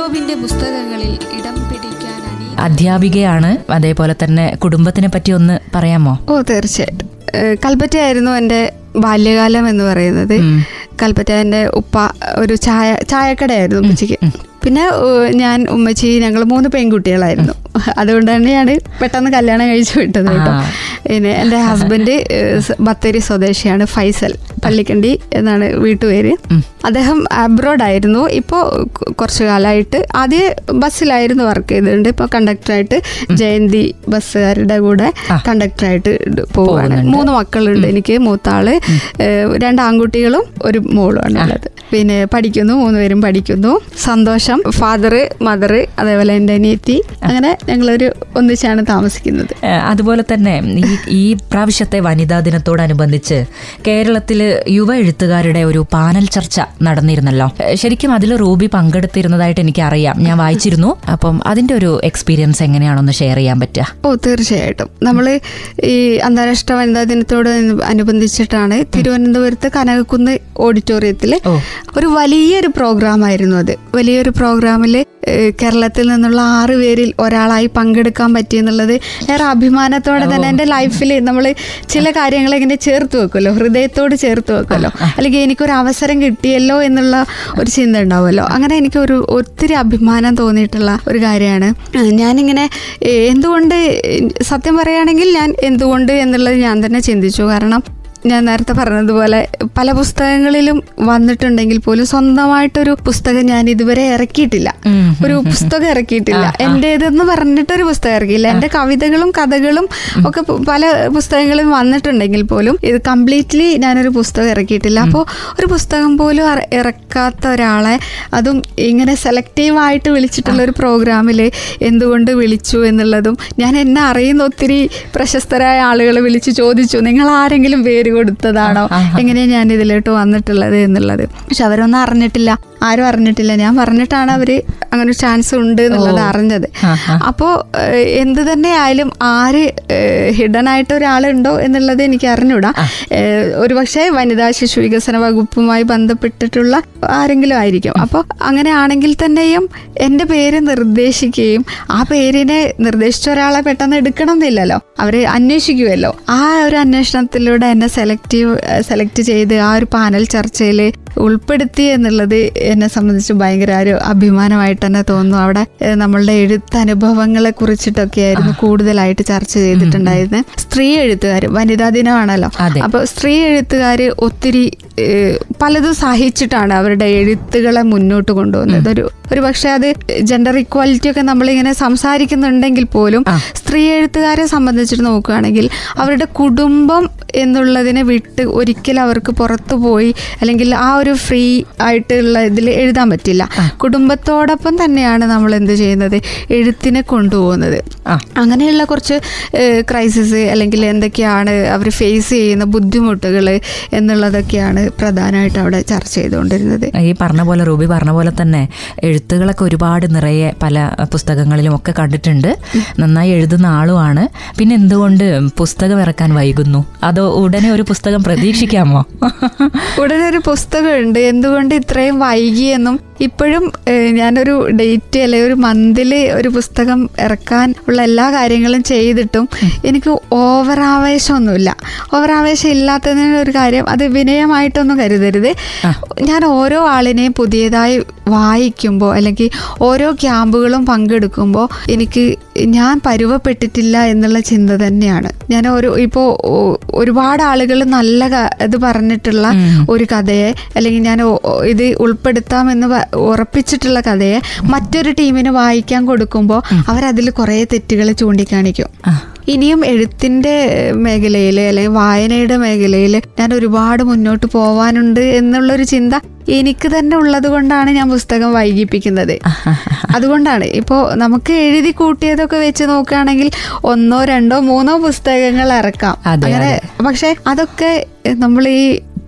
ജോബിന്റെ പുസ്തകങ്ങളിൽ ഇടം പിടിക്കാൻ അനി അധ്യാപികയാണ് അതേപോലെ തന്നെ കുടുംബത്തിനെ പറ്റി ഒന്ന് പറയാമോ ഓ തീർച്ചയായിട്ടും ഏഹ് കൽപ്പറ്റയായിരുന്നു എൻ്റെ ബാല്യകാലം എന്ന് പറയുന്നത് ഉം. കൽപ്പറ്റ എൻ്റെ ഉപ്പ ഒരു ചായ ചായക്കടയായിരുന്നു ഉമ്മച്ചിക്ക് പിന്നെ ഏഹ് ഞാൻ ഉമ്മച്ചി ഞങ്ങൾ മൂന്ന് പെൺകുട്ടികളായിരുന്നു അതുകൊണ്ട് തന്നെയാണ് പെട്ടെന്ന് കല്യാണം കഴിച്ചു വിട്ടത് കേട്ടോ ആ. പിന്നെ എൻ്റെ ഹസ്ബൻഡ് ഏഹ് സ- ബത്തേരി സ്വദേശിയാണ് ഫൈസൽ പള്ളിക്കണ്ടി എന്നാണ് വീട്ടുപേര് ഉം. അദ്ദേഹം അബ്രോഡ് ആയിരുന്നു ഇപ്പോൾ കുറച്ചു കാലമായിട്ട് ആദ്യം ബസ്സിലായിരുന്നു വർക്ക് ചെയ്തിട്ടുണ്ട് ഇപ്പോൾ കണ്ടക്ടറായിട്ട് ജയന്തി ബസ്സുകാരുടെ കൂടെ ആ. കണ്ടക്ടറായിട്ട് പോവുകയാണ് പോകുന്നുണ്ട്. മൂന്ന് മക്കളുണ്ട് എനിക്ക് മൂത്താള് ഏഹ് രണ്ട് ആൺകുട്ടികളും ഒരു മോളുമാണ് ഉള്ളത് പിന്നെ പഠിക്കുന്നു മൂന്നുപേരും പഠിക്കുന്നു സന്തോഷം ഫാദർ മദർ അതേപോലെ എൻ്റെ അനിയത്തി അങ്ങനെ ഞങ്ങളൊരു ഒന്നിച്ചാണ് താമസിക്കുന്നത് ഏഹ് അതുപോലെ തന്നെ ഈ ഈ പ്രാവശ്യത്തെ വനിതാ ദിനത്തോടനുബന്ധിച്ച് കേരളത്തിൽ യുവ എഴുത്തുകാരുടെ ഒരു പാനൽ ചർച്ച നടന്നിരുന്നല്ലോ ഏഹ് ശരിക്കും അതിൽ റൂബി പങ്കെടുത്തിരുന്നതായിട്ട് എനിക്ക് അറിയാം ഞാൻ വായിച്ചിരുന്നു അപ്പം അതിന്റെ ഒരു എക്സ്പീരിയൻസ് എങ്ങനെയാണൊന്ന് ഷെയർ ചെയ്യാൻ പറ്റുക ഓ തീർച്ചയായിട്ടും നമ്മൾ ഈ അന്താരാഷ്ട്ര വനിതാ ദിനത്തോട് അനുബന്ധിച്ചിട്ടാണ് തിരുവനന്തപുരത്ത് കനകക്കുന്ന് ഓഡിറ്റോറിയത്തിൽ ഓ. ഒരു വലിയൊരു പ്രോഗ്രാം ആയിരുന്നു അത് വലിയൊരു പ്രോഗ്രാമിൽ കേരളത്തിൽ നിന്നുള്ള ആറ് പേരിൽ ഒരാളായി പങ്കെടുക്കാൻ പറ്റി എന്നുള്ളത് ഏറെ അഭിമാനത്തോടെ തന്നെ എൻ്റെ ലൈഫിൽ നമ്മൾ ചില കാര്യങ്ങൾ ഇങ്ങനെ ചേർത്ത് വെക്കുമല്ലോ ഹൃദയത്തോട് ചേർത്ത് വെക്കുമല്ലോ അല്ലെങ്കിൽ എനിക്കൊരു അവസരം കിട്ടിയല്ലോ എന്നുള്ള ഒരു ചിന്ത ഉണ്ടാവുമല്ലോ അങ്ങനെ എനിക്കൊരു ഒത്തിരി അഭിമാനം തോന്നിയിട്ടുള്ള ഒരു കാര്യമാണ് ഞാനിങ്ങനെ ഏഹ്, എന്തുകൊണ്ട് സത്യം പറയുകയാണെങ്കിൽ ഞാൻ എന്തുകൊണ്ട് എന്നുള്ളത് ഞാൻ തന്നെ ചിന്തിച്ചു കാരണം ഞാൻ നേരത്തെ പറഞ്ഞതുപോലെ പല പുസ്തകങ്ങളിലും വന്നിട്ടുണ്ടെങ്കിൽ പോലും സ്വന്തമായിട്ടൊരു പുസ്തകം ഞാൻ ഇതുവരെ ഇറക്കിയിട്ടില്ല ഉം. ഒരു പുസ്തകം ഇറക്കിയിട്ടില്ല എൻ്റേതെന്ന് പറഞ്ഞിട്ടൊരു പുസ്തകം ഇറക്കിയില്ല എൻ്റെ കവിതകളും കഥകളും ഒക്കെ പ- പല പുസ്തകങ്ങളും വന്നിട്ടുണ്ടെങ്കിൽ പോലും ഇത് കംപ്ലീറ്റ്ലി ഞാനൊരു പുസ്തകം ഇറക്കിയിട്ടില്ല അപ്പോൾ ഒരു പുസ്തകം പോലും അറ- ഇറക്കാത്ത ഒരാളെ അതും ഇങ്ങനെ സെലക്റ്റീവായിട്ട് വിളിച്ചിട്ടുള്ള ഒരു പ്രോഗ്രാമിൽ എന്തുകൊണ്ട് വിളിച്ചു എന്നുള്ളതും ഞാൻ എന്നെ അറിയുന്ന ഒത്തിരി പ്രശസ്തരായ ആളുകളെ വിളിച്ച് ചോദിച്ചു നിങ്ങൾ ആരെങ്കിലും പേര് കൊടുത്തതാണോ എങ്ങനെയാണ് ഞാൻ ഇതിലോട്ട് വന്നിട്ടുള്ളത് എന്നുള്ളത് പക്ഷെ അവരൊന്നും അറിഞ്ഞിട്ടില്ല ആരും അറിഞ്ഞിട്ടില്ല ഞാൻ പറഞ്ഞിട്ടാണ് അവര് അങ്ങനെ ഒരു ചാൻസ് ഉണ്ട് എന്നുള്ളത് അറിഞ്ഞത് അപ്പോൾ എന്ത് തന്നെ ആയാലും ആര് ഹിഡൻ ആയിട്ട് ഒരാളുണ്ടോ എന്നുള്ളത് എനിക്ക് അറിഞ്ഞൂടാ ഏഹ്, ഒരുപക്ഷെ വനിതാ ശിശു വികസന വകുപ്പുമായി ബന്ധപ്പെട്ടിട്ടുള്ള ആരെങ്കിലും ആയിരിക്കും അപ്പോൾ അങ്ങനെ ആണെങ്കിൽ തന്നെയും എൻ്റെ പേര് നിർദ്ദേശിക്കുകയും ആ പേരിനെ നിർദ്ദേശിച്ച ഒരാളെ പെട്ടെന്ന് എടുക്കണം എന്നില്ലല്ലോ അവർ അന്വേഷിക്കുമല്ലോ ആ ഒരു അന്വേഷണത്തിലൂടെ എന്നെ സെലക്റ്റീവ് സെലക്ട് ചെയ്ത് ആ ഒരു പാനൽ ചർച്ചയിൽ ഉൾപ്പെടുത്തി എന്നുള്ളത് എന്നെ സംബന്ധിച്ച് ഭയങ്കര ഒരു അഭിമാനമായിട്ട് തന്നെ തോന്നുന്നു അവിടെ ഏഹ്, നമ്മളുടെ എഴുത്തനുഭവങ്ങളെ കുറിച്ചിട്ടൊക്കെ ആയിരുന്നു കൂടുതലായിട്ട് ചർച്ച ചെയ്തിട്ടുണ്ടായിരുന്നത് സ്ത്രീ എഴുത്തുകാർ വനിതാ ദിനമാണല്ലോ അതെ. അപ്പോൾ സ്ത്രീ എഴുത്തുകാർ ഒത്തിരി ഏഹ്, പലതും സഹിച്ചിട്ടാണ് അവരുടെ എഴുത്തുകളെ മുന്നോട്ട് കൊണ്ടുപോകുന്നത് ഒരു ഒരു പക്ഷേ അത് ജെൻഡർ ഇക്വാലിറ്റി ഒക്കെ നമ്മളിങ്ങനെ സംസാരിക്കുന്നുണ്ടെങ്കിൽ പോലും സ്ത്രീ എഴുത്തുകാരെ സംബന്ധിച്ചിട്ട് നോക്കുകയാണെങ്കിൽ അവരുടെ കുടുംബം എന്നുള്ളതിനെ വിട്ട് ഒരിക്കലും അവർക്ക് പുറത്തു പോയി അല്ലെങ്കിൽ ആ ഒരു ഫ്രീ ആയിട്ടുള്ള ഇതിൽ എഴുതാൻ പറ്റില്ല കുടുംബത്തോടൊപ്പം തന്നെയാണ് നമ്മൾ എന്ത് ചെയ്യുന്നത് എഴുത്തിനെ കൊണ്ടുപോകുന്നത് ആ. അങ്ങനെയുള്ള കുറച്ച് ക്രൈസിസ് അല്ലെങ്കിൽ എന്തൊക്കെയാണ് അവർ ഫേസ് ചെയ്യുന്ന ബുദ്ധിമുട്ടുകൾ എന്നുള്ളതൊക്കെയാണ് പ്രധാനമായിട്ട് അവിടെ ചർച്ച ചെയ്തുകൊണ്ടിരുന്നത് ഈ പറഞ്ഞ പോലെ റൂബി പറഞ്ഞ പോലെ തന്നെ എഴുത്തുകളൊക്കെ ഒരുപാട് നിറയെ പല പുസ്തകങ്ങളിലും ഒക്കെ കണ്ടിട്ടുണ്ട് നന്നായി എഴുതുന്ന ആളുമാണ് പിന്നെ എന്തുകൊണ്ട് പുസ്തകം ഇറക്കാൻ വൈകുന്നു അതോ ഉടനെ ഒരു പുസ്തകം പ്രതീക്ഷിക്കാമോ ഉടനെ ഒരു പുസ്തകമുണ്ട് എന്തുകൊണ്ട് ഇത്രയും വൈകിയെന്നും ഇപ്പോഴും ഏഹ്, ഞാനൊരു ഡേറ്റ് അല്ലെങ്കിൽ ഒരു മന്തിൽ ഒരു പുസ്തകം ഇറക്കാൻ ഉള്ള എല്ലാ കാര്യങ്ങളും ചെയ്തിട്ടും എനിക്ക് ഓവർ ആവേശമൊന്നുമില്ല ഓവർ ആവേശം ഇല്ലാത്തതിന് ഒരു കാര്യം അത് വിനയമായിട്ടൊന്നും കരുതരുത് ഞാൻ ഓരോ ആളിനെയും പുതിയതായി വായിക്കുമ്പോൾ അല്ലെങ്കിൽ ഓരോ ക്യാമ്പുകളും പങ്കെടുക്കുമ്പോൾ എനിക്ക് ഞാൻ പരുവപ്പെട്ടിട്ടില്ല എന്നുള്ള ചിന്ത തന്നെയാണ് ഞാൻ ഒരു ഇപ്പോൾ ഒരുപാട് ആളുകൾ നല്ല ക- ഇത് പറഞ്ഞിട്ടുള്ള ഒരു കഥയെ അല്ലെങ്കിൽ ഞാൻ ഒ- ഒ- ഇത് ഉൾപ്പെടുത്താമെന്ന് പ- ഉറപ്പിച്ചിട്ടുള്ള കഥയെ മറ്റൊരു ടീമിന് വായിക്കാൻ കൊടുക്കുമ്പോൾ അവരതിൽ കുറേ തെറ്റുകൾ ചൂണ്ടിക്കാണിക്കും ഇനിയും എഴുത്തിൻ്റെ മേഖലയിൽ അല്ലെങ്കിൽ വായനയുടെ മേഖലയിൽ ഞാൻ ഒരുപാട് മുന്നോട്ട് പോവാനുണ്ട് എന്നുള്ളൊരു ചിന്ത എനിക്ക് തന്നെ ഉള്ളത് കൊണ്ടാണ് ഞാൻ പുസ്തകം വൈകിപ്പിക്കുന്നത് അതുകൊണ്ടാണ് ഇപ്പോൾ നമുക്ക് എഴുതി കൂട്ടിയതൊക്കെ വെച്ച് നോക്കുകയാണെങ്കിൽ ഒന്നോ രണ്ടോ മൂന്നോ പുസ്തകങ്ങൾ ഇറക്കാം അതെ, അങ്ങനെ പക്ഷെ അതൊക്കെ നമ്മൾ ഈ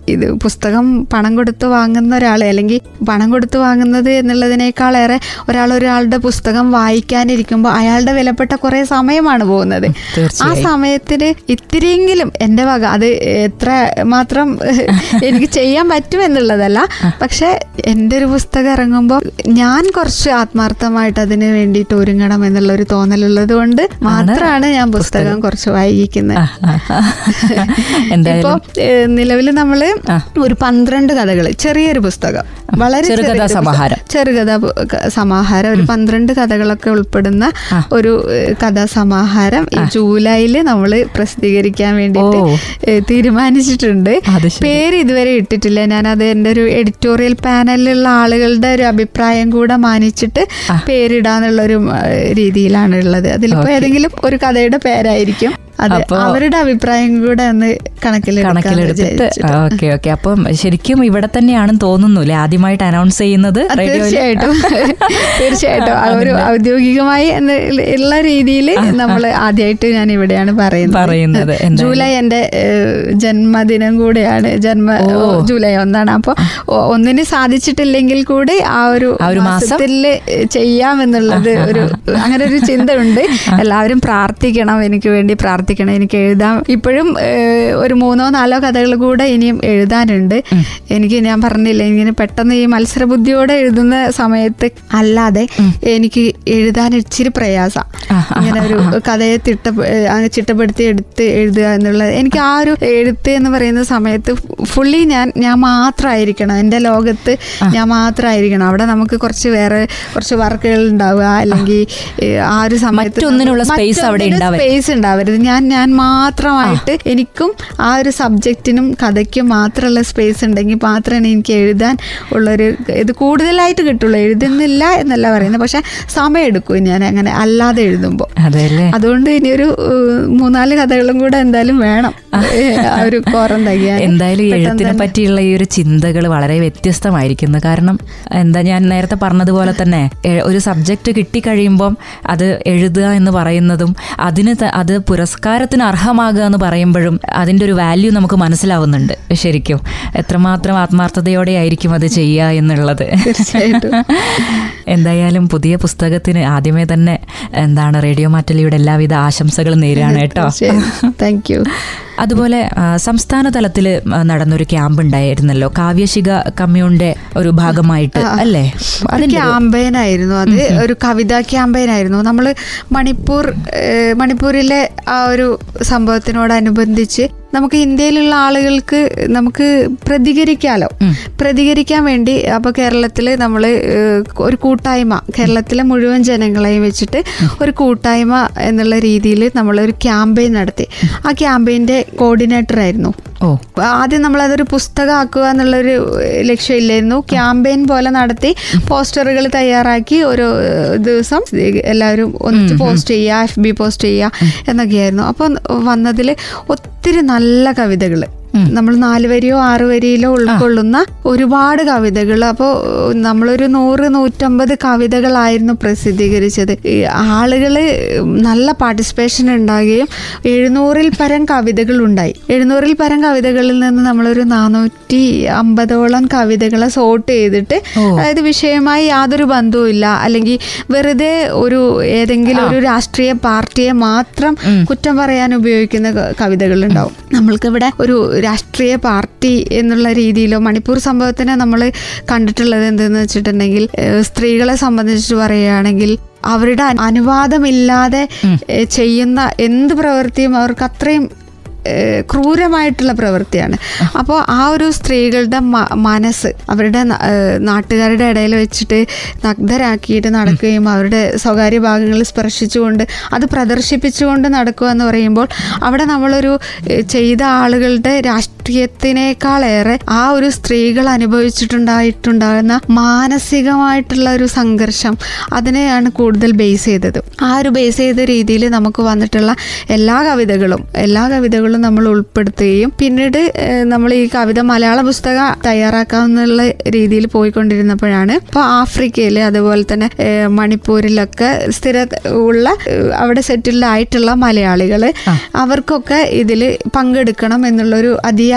ഇത് പുസ്തകം പണം കൊടുത്ത് വാങ്ങുന്ന ഒരാൾ അല്ലെങ്കിൽ പണം കൊടുത്ത് വാങ്ങുന്നത് എന്നുള്ളതിനേക്കാളേറെ ഒരാൾ ഒരാളുടെ പുസ്തകം വായിക്കാനിരിക്കുമ്പോൾ അയാളുടെ വിലപ്പെട്ട കുറേ സമയമാണ് പോകുന്നത് ആ തീർച്ചയായും സമയത്തിന് ഇത്തിരിയെങ്കിലും എൻ്റെ വക അത് എത്ര മാത്രം എനിക്ക് ചെയ്യാൻ പറ്റും എന്നുള്ളതല്ല പക്ഷെ എൻ്റെ ഒരു പുസ്തകം ഇറങ്ങുമ്പോൾ ഞാൻ കുറച്ച് ആത്മാർത്ഥമായിട്ട് അതിന് വേണ്ടിയിട്ട് ഒരുങ്ങണം എന്നുള്ള ഒരു തോന്നലുള്ളത് കൊണ്ട് മാത്രമാണ് ഞാൻ പുസ്തകം കുറച്ച് വായിക്കുന്നത് ആ, ആ, ആ. എന്തായാലും ഇപ്പൊ നിലവിൽ നമ്മള് ഒരു പന്ത്രണ്ട് കഥകൾ ചെറിയൊരു പുസ്തകം വളരെ ചെറുകഥാ ചെറിയൊരു പുസ്തകം. സമാഹാരം. ചെറുകഥാ പു- ക- സമാഹാരം ഒരു പന്ത്രണ്ട് കഥകളൊക്കെ ഉൾപ്പെടുന്ന ഒരു ഏഹ്, കഥാസമാഹാരം ഈ ജൂലൈയിൽ നമ്മൾ പ്രസിദ്ധീകരിക്കാൻ വേണ്ടിയിട്ട് ഓ. ഏഹ്, തീരുമാനിച്ചിട്ടുണ്ട് അത് ശരി. പേര് ഇതുവരെ ഇട്ടിട്ടില്ല ഞാൻ അത് എൻ്റെ ഒരു എഡിറ്റോറിയൽ പാനലിലുള്ള ആളുകളുടെ ഒരു അഭിപ്രായം കൂടെ മാനിച്ചിട്ട് പേരിടാന്നുള്ള ഒരു രീതിയിലാണ് ഉള്ളത് അതിലിപ്പോ ഏതെങ്കിലും ഒരു കഥയുടെ പേരായിരിക്കും അത് അപ്പോ- അവരുടെ അഭിപ്രായം കൂടെ ഒന്ന് കണക്കിലെടുക്കാന്ന് കണക്കിലെടുത്തിട്ട് വിചാരിച്ചിട്ട്. ഓക്കെ ഓക്കെ അപ്പം ശരിക്കും ഇവിടെ തന്നെയാണെന്ന് തോന്നുന്നു അല്ലേ ആദ്യമായിട്ട് അനൗൺസ് ചെയ്യുന്നത് ആ, റേഡിയോയിൽ തീർച്ചയായിട്ടും തീർച്ചയായിട്ടും ആ ഒരു ഔദ്യോഗികമായി എന്ന് ഉള്ള രീതിയിൽ നമ്മൾ ആദ്യമായിട്ട് ഞാൻ ഇവിടെയാണ് പറയുന്നത് പറയുന്നത് എന്തായാലും. ജൂലൈ എൻ്റെ ഏഹ്, ജന്മദിനം കൂടെയാണ് ജന്മ ഓ. ജൂലൈ ഒന്നാണ് അപ്പോൾ ഒന്നിന് സാധിച്ചിട്ടില്ലെങ്കിൽ കൂടി ആ ഒരു ആ ഒരു മാസം? മാസത്തിൽ ചെയ്യാമെന്നുള്ളത് ഒരു അങ്ങനെ ഒരു ചിന്ത ഉണ്ട് എല്ലാവരും പ്രാർത്ഥിക്കണം എനിക്ക് വേണ്ടി പ്രാർത്ഥിക്കണം എനിക്ക് എഴുതാൻ ഇപ്പോഴും ഏഹ്, ഒരു മൂന്നോ നാലോ കഥകൾ കൂടെ ഇനിയും എഴുതാനുണ്ട് എനിക്ക് ഞാൻ പറഞ്ഞില്ല ഇങ്ങനെ പെട്ടെന്ന് ഈ മത്സര ബുദ്ധിയോടെ എഴുതുന്ന സമയത്ത് അല്ലാതെ എനിക്ക് എഴുതാൻ ഇച്ചിരി പ്രയാസം ഇങ്ങനെ ഒരു കഥയെ തിട്ട ഏഹ്, അങ്ങ് ചിട്ടപ്പെടുത്തി എടുത്ത് എഴുതുക എന്നുള്ളത് എനിക്ക് ആ ഒരു എഴുത്ത് എന്ന് പറയുന്ന സമയത്ത് ഫുള്ളി ഞാൻ ഞാൻ മാത്രമായിരിക്കണം എൻ്റെ ലോകത്ത് ഞാൻ മാത്രമായിരിക്കണം അവിടെ നമുക്ക് കുറച്ച് വേറെ കുറച്ച് വർക്കുകൾ ഉണ്ടാവുക അല്ലെങ്കിൽ ഏഹ്, ആ ഒരു സമയത്ത് മറ്റൊന്നിനുള്ള space അവിടെ ഉണ്ടാവരുത്. സ്പേസ് ഉണ്ടാവരുത് ഞാൻ ഞാൻ മാത്രമായിട്ട് എനിക്കും ആ ഒരു സബ്ജക്റ്റിനും കഥയ്ക്കും മാത്രമുള്ള സ്പേസ് ഉണ്ടെങ്കിൽ മാത്രമേ എനിക്ക് എഴുതാൻ ഉള്ളൊരു ഇത് കൂടുതലായിട്ട് കിട്ടുള്ളൂ എഴുതുന്നില്ല എന്നല്ല പറയുന്നത് പക്ഷെ സമയം എടുക്കും ഞാൻ അങ്ങനെ അല്ലാതെ എഴുതുമ്പോൾ അതെ അല്ലേ അതുകൊണ്ട് ഇനിയൊരു ഏഹ്, മൂന്നാല് കഥകളും കൂടെ എന്തായാലും വേണം ഏഹ്, ആ ഒരു കോറം തയ്യാൻ എന്തായാലും ഈ എഴുത്തിനെ പറ്റിയുള്ള ഈ ഒരു ചിന്തകൾ വളരെ വ്യത്യസ്തമായിരിക്കുന്നു കാരണം എന്താ ഞാൻ നേരത്തെ പറഞ്ഞതുപോലെ തന്നെ എ- ഒരു സബ്ജക്റ്റ് കിട്ടിക്കഴിയുമ്പം അത് എഴുതുക എന്ന് പറയുന്നതും അതിന് ത- അത് പുരസ്കാരത്തിന് അർഹമാകുക എന്ന് പറയുമ്പോഴും അതിൻ്റെ ഒരു വാല്യൂ നമുക്ക് മനസ്സിലാവുന്നുണ്ട് ശരിക്കും എത്രമാത്രം ആത്മാർത്ഥതയോടെ ആയിരിക്കും അത് ചെയ്യുക എന്നുള്ളത് തീർച്ചയായിട്ടും. എന്തായാലും പുതിയ പുസ്തകത്തിന് ആദ്യമേ തന്നെ എന്താണ് റേഡിയോ മാറ്റലിയുടെ എല്ലാവിധ ആശംസകളും നേരുകയാണ് കേട്ടോ താങ്ക് യു അതുപോലെ ആ, സംസ്ഥാന തലത്തിൽ നടന്നൊരു ക്യാമ്പ് ഉണ്ടായിരുന്നല്ലോ കാവ്യശിക കമ്മ്യൂണിന്റെ ഒരു ഭാഗമായിട്ട് അല്ലേ ഒരു ക്യാമ്പയിൻ ആയിരുന്നു അത് ഒരു കവിതാ ക്യാമ്പയിൻ ആയിരുന്നു നമ്മൾ മണിപ്പൂർ ഏഹ്, മണിപ്പൂരിലെ ആ ഒരു സംഭവത്തിനോടനുബന്ധിച്ച് നമുക്ക് ഇന്ത്യയിലുള്ള ആളുകൾക്ക് നമുക്ക് പ്രതികരിക്കാലോ പ്രതികരിക്കാൻ വേണ്ടി അപ്പോൾ കേരളത്തിൽ നമ്മൾ ഒരു കൂട്ടായ്മ കേരളത്തിലെ മുഴുവൻ ജനങ്ങളെയും വെച്ചിട്ട് ഒരു കൂട്ടായ്മ എന്നുള്ള രീതിയിൽ നമ്മളൊരു ക്യാമ്പയിൻ നടത്തി ആ ക്യാമ്പയിൻ്റെ കോർഡിനേറ്റർ ആയിരുന്നു ഓ ആദ്യം നമ്മൾ അതൊരു പുസ്തകമാക്കുക എന്നുള്ളൊരു ഏഹ്, ലക്ഷ്യമില്ലായിരുന്നു ക്യാമ്പയിൻ പോലെ നടത്തി പോസ്റ്ററുകൾ തയ്യാറാക്കി ഓരോ ഏഹ്, ദിവസം എല്ലാവരും ഒന്നിച്ച് പോസ്റ്റ് ചെയ്യുക എഫ് ബി പോസ്റ്റ് ചെയ്യുക എന്നൊക്കെയായിരുന്നു അപ്പോൾ വന്നതിൽ ഒത്തിരി നല്ല കവിതകൾ നമ്മൾ നാല് വരിയോ ആറ് വരിയിലോ ഉൾക്കൊള്ളുന്ന ഒരുപാട് കവിതകൾ അപ്പോൾ നമ്മളൊരു നൂറ് നൂറ്റമ്പത് കവിതകളായിരുന്നു പ്രസിദ്ധീകരിച്ചത് ഈ ആളുകള് നല്ല പാർട്ടിസിപ്പേഷൻ ഉണ്ടാകുകയും എഴുന്നൂറിൽ പരം കവിതകൾ ഉണ്ടായി എഴുന്നൂറിൽ പരം കവിതകളിൽ നിന്ന് നമ്മളൊരു നാനൂറ്റി അമ്പതോളം കവിതകളെ സോർട്ട് ചെയ്തിട്ട് അതായത് വിഷയമായി യാതൊരു ബന്ധവുമില്ല അല്ലെങ്കിൽ വെറുതെ ഒരു ഏതെങ്കിലും ഒരു രാഷ്ട്രീയ പാർട്ടിയെ മാത്രം കുറ്റം പറയാൻ ഉപയോഗിക്കുന്ന ക- കവിതകളുണ്ടാവും നമ്മൾക്കിവിടെ ഒരു രാഷ്ട്രീയ പാർട്ടി എന്നുള്ള രീതിയിലോ മണിപ്പൂർ സംഭവത്തിനെ നമ്മൾ കണ്ടിട്ടുള്ളത് എന്തെന്ന് വെച്ചിട്ടുണ്ടെങ്കിൽ ഏഹ് സ്ത്രീകളെ സംബന്ധിച്ച് പറയുകയാണെങ്കിൽ അവരുടെ അനു- അനുവാദമില്ലാതെ ഏഹ് ചെയ്യുന്ന എന്ത് പ്രവൃത്തിയും അവർക്ക് അത്രയും ഏഹ് ക്രൂരമായിട്ടുള്ള പ്രവൃത്തിയാണ് അപ്പോൾ ആ ഒരു സ്ത്രീകളുടെ മ- മനസ്സ് അവരുടെ ന- ഏഹ് നാട്ടുകാരുടെ ഇടയിൽ വെച്ചിട്ട് നഗ്നരാക്കിയിട്ട് നടക്കുകയും അവരുടെ സ്വകാര്യ ഭാഗങ്ങൾ സ്പർശിച്ചുകൊണ്ട് അത് പ്രദർശിപ്പിച്ചുകൊണ്ട് നടക്കുക എന്ന് പറയുമ്പോൾ അവിടെ നമ്മളൊരു ഏഹ് ചെയ്ത ആളുകളുടെ രാഷ്ട്രീയത്തിനേക്കാളേറെ ആ ഒരു സ്ത്രീകൾ അനുഭവിച്ചിട്ടുണ്ടായിട്ടുണ്ടാകുന്ന മാനസികമായിട്ടുള്ള ഒരു സംഘർഷം അതിനെയാണ് കൂടുതൽ ബേസ് ചെയ്തത് ആ ഒരു ബേസ് ചെയ്ത രീതിയിൽ നമുക്ക് വന്നിട്ടുള്ള എല്ലാ കവിതകളും എല്ലാ കവിതകളും നമ്മൾ ഉൾപ്പെടുത്തുകയും പിന്നീട് ഏഹ്, നമ്മൾ ഈ കവിത മലയാള പുസ്തകം തയ്യാറാക്കാമെന്നുള്ള രീതിയിൽ പോയിക്കൊണ്ടിരുന്നപ്പോഴാണ് ഇപ്പോൾ ആഫ്രിക്കയിൽ അതുപോലെ തന്നെ ഏഹ്, മണിപ്പൂരിലൊക്കെ സ്ഥിര ഉള്ള ഏഹ്, അവിടെ സെറ്റിൽഡ് ആയിട്ടുള്ള മലയാളികൾ അവർക്കൊക്കെ ഇതിൽ പങ്കെടുക്കണം എന്നുള്ളൊരു അതിയായ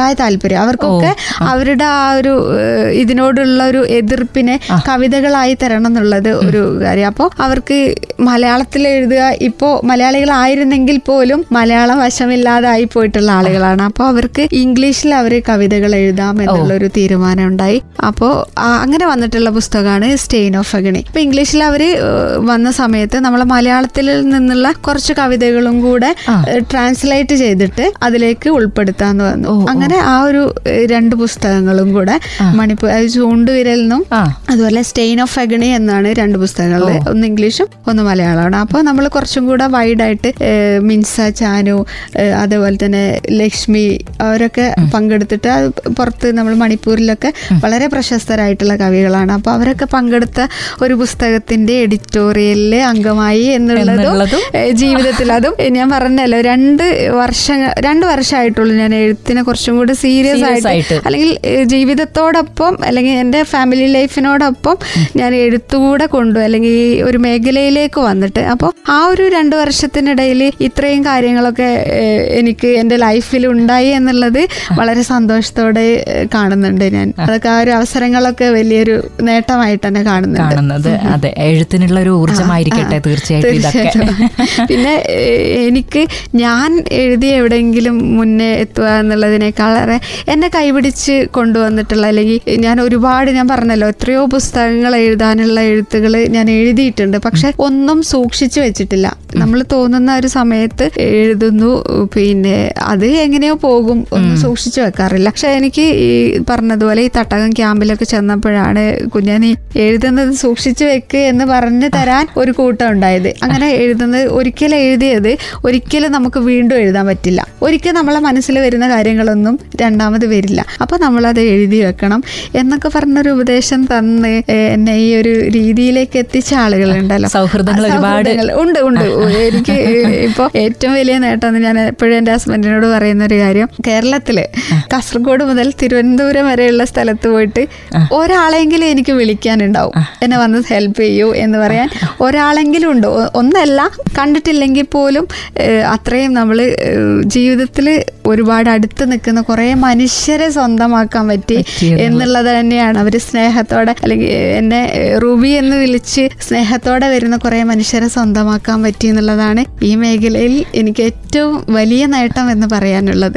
അതിയായ താല്പര്യം അവർക്കൊക്കെ അവരുടെ ആ ഒരു ഏഹ്, ഇതിനോടുള്ള ഒരു എതിർപ്പിനെ കവിതകളായി തരണം എന്നുള്ളത് ഒരു കാര്യം അപ്പോൾ അവർക്ക് മലയാളത്തിൽ എഴുതുക ഇപ്പോൾ മലയാളികളായിരുന്നെങ്കിൽ പോലും മലയാളം വശമില്ലാതായി പോയിട്ടുള്ള ആളുകളാണ് അപ്പോൾ അവർക്ക് ഇംഗ്ലീഷിൽ അവർ കവിതകൾ എഴുതാം എന്നുള്ള ഒരു തീരുമാനം ഉണ്ടായി അപ്പോൾ അങ്ങനെ വന്നിട്ടുള്ള പുസ്തകമാണ് സ്റ്റെയിൻ ഓഫ് അഗണി ഇപ്പൊ ഇംഗ്ലീഷിൽ അവർ വന്ന സമയത്ത് നമ്മളെ മലയാളത്തിൽ നിന്നുള്ള കുറച്ച് കവിതകളും കൂടെ ട്രാൻസ്ലേറ്റ് ചെയ്തിട്ട് അതിലേക്ക് ഉൾപ്പെടുത്താന്ന് വന്നു അങ്ങനെ ആ ഒരു ഏഹ്, രണ്ട് പുസ്തകങ്ങളും കൂടെ മണിപ്പൂർ അത് ചൂണ്ടുവിരലിനും ആ അതുപോലെ സ്റ്റെയിൻ ഓഫ് അഗണി എന്നാണ് രണ്ട് പുസ്തകങ്ങൾ ഒന്ന് ഇംഗ്ലീഷും ഒന്ന് മലയാളമാണ് അപ്പോൾ നമ്മൾ കുറച്ചും കൂടെ വൈഡായിട്ട് ഏഹ്, മിൻസ ചാനു ഏഹ്, അതേപോലെ തന്നെ ലക്ഷ്മി അവരൊക്കെ പങ്കെടുത്തിട്ട് അത് പുറത്ത് നമ്മൾ മണിപ്പൂരിലൊക്കെ വളരെ പ്രശസ്തരായിട്ടുള്ള കവികളാണ് അപ്പോൾ അവരൊക്കെ പങ്കെടുത്ത ഒരു പുസ്തകത്തിന്റെ എഡിറ്റോറിയലിൽ അംഗമായി എന്നുള്ളതും എന്നുള്ളതും ഏഹ്, ജീവിതത്തിൽ അതും ഞാൻ പറഞ്ഞല്ലോ രണ്ട് വർഷം രണ്ട് വർഷമായിട്ടുള്ളൂ ഞാൻ എഴുത്തിനെ കുറച്ചും കൂടി സീരിയസ് Serious ആയിട്ട് ആയിട്ട്. അല്ലെങ്കിൽ ഏഹ്, ജീവിതത്തോടൊപ്പം അല്ലെങ്കിൽ എൻ്റെ ഫാമിലി ലൈഫിനോടൊപ്പം ഞാൻ എഴുത്തുകൂടെ കൊണ്ടു അല്ലെങ്കിൽ ഈ ഒരു മേഖലയിലേക്ക് വന്നിട്ട് അപ്പോൾ ആ ഒരു രണ്ട് വർഷത്തിനിടയിൽ ഇത്രയും കാര്യങ്ങളൊക്കെ ഏഹ്, എനിക്ക് എൻ്റെ ലൈഫിൽ ഉണ്ടായി എന്നുള്ളത് വളരെ സന്തോഷത്തോടെ ഏഹ്, കാണുന്നുണ്ട് ഞാൻ അതൊക്കെ ആ ഒരു അവസരങ്ങളൊക്കെ വലിയൊരു നേട്ടമായിട്ട് തന്നെ കാണുന്നുണ്ട് കാണുന്നത് അതെ എഴുത്തിനുള്ള ഒരു ഊർജമായിരിക്കട്ടെ തീർച്ചയായിട്ടും ഇതൊക്കെ തീർച്ചയായിട്ടും പിന്നെ ഏഹ്, എനിക്ക് ഞാൻ എഴുതി എവിടെയെങ്കിലും മുന്നേ എത്തുക എന്നുള്ളതിനേക്കാളേറെ എന്നെ കൈപിടിച്ച് കൊണ്ടുവന്നിട്ടുള്ള അല്ലെങ്കിൽ ഞാൻ ഒരുപാട് ഞാൻ പറഞ്ഞല്ലോ എത്രയോ പുസ്തകങ്ങൾ എഴുതാനുള്ള എഴുത്തുകൾ ഞാൻ എഴുതിയിട്ടുണ്ട് പക്ഷെ ഒന്നും സൂക്ഷിച്ചു വെച്ചിട്ടില്ല നമ്മൾ തോന്നുന്ന ഒരു സമയത്ത് എഴുതുന്നു പിന്നെ അത് എങ്ങനെയോ പോകും ഒന്നും സൂക്ഷിച്ചു വെക്കാറില്ല പക്ഷെ എനിക്ക് ഈ പറഞ്ഞതുപോലെ ഈ തട്ടകം ക്യാമ്പിലൊക്കെ ചെന്നപ്പോഴാണ് കുഞ്ഞാനി എഴുതുന്നത് സൂക്ഷിച്ചു വെക്ക് എന്ന് പറഞ്ഞു തരാൻ ഒരു കൂട്ടം ഉണ്ടായത് അങ്ങനെ എഴുതുന്നത് ഒരിക്കലും എഴുതിയത് ഒരിക്കലും നമുക്ക് വീണ്ടും എഴുതാൻ പറ്റില്ല ഒരിക്കൽ നമ്മളെ മനസ്സിൽ വരുന്ന കാര്യങ്ങളൊന്നും രണ്ടാമത് വരില്ല അപ്പൊ നമ്മളത് എഴുതി വെക്കണം എന്നൊക്കെ പറഞ്ഞൊരു ഉപദേശം തന്ന് ഏഹ്, എന്നെ ഈ ഒരു രീതിയിലേക്ക് എത്തിച്ച ആളുകളുണ്ടല്ലോ സൗഹൃദങ്ങൾ ഒരുപാട് സൗഹൃദങ്ങൾ ഉണ്ട് ഉണ്ട് എനിക്ക് ഇപ്പൊ ഏറ്റവും വലിയ നേട്ടം എന്ന് ഞാൻ എപ്പോഴും എന്റെ ഹസ്ബൻഡിനോട് പറയുന്ന ഒരു കാര്യം കേരളത്തില് കാസർഗോഡ് മുതൽ തിരുവനന്തപുരം വരെയുള്ള സ്ഥലത്ത് പോയിട്ട് ഒരാളെങ്കിലും എനിക്ക് വിളിക്കാനുണ്ടാവും എന്നെ വന്ന് ഹെൽപ്പ് ചെയ്യൂ എന്ന് പറയാൻ ഒരാളെങ്കിലും ഉണ്ട് ഒ- ഒന്നല്ല കണ്ടിട്ടില്ലെങ്കിൽ പോലും ഏഹ്, അത്രയും നമ്മൾ ജീവിതത്തിൽ ഒരുപാട് അടുത്ത് നിൽക്കുന്ന കുറേ മനുഷ്യരെ സ്വന്തമാക്കാൻ പറ്റി പറ്റി എന്നുള്ളത്. എന്നുള്ളത് തന്നെയാണ് അവർ സ്നേഹത്തോടെ അല്ലെങ്കിൽ എന്നെ ഏഹ്, റുബി എന്ന് വിളിച്ച് സ്നേഹത്തോടെ വരുന്ന കുറേ മനുഷ്യരെ സ്വന്തമാക്കാൻ പറ്റി എന്നുള്ളതാണ് ഈ മേഖലയിൽ എനിക്ക് ഏറ്റവും വലിയ നേട്ടം എന്ന് പറയാനുള്ളത്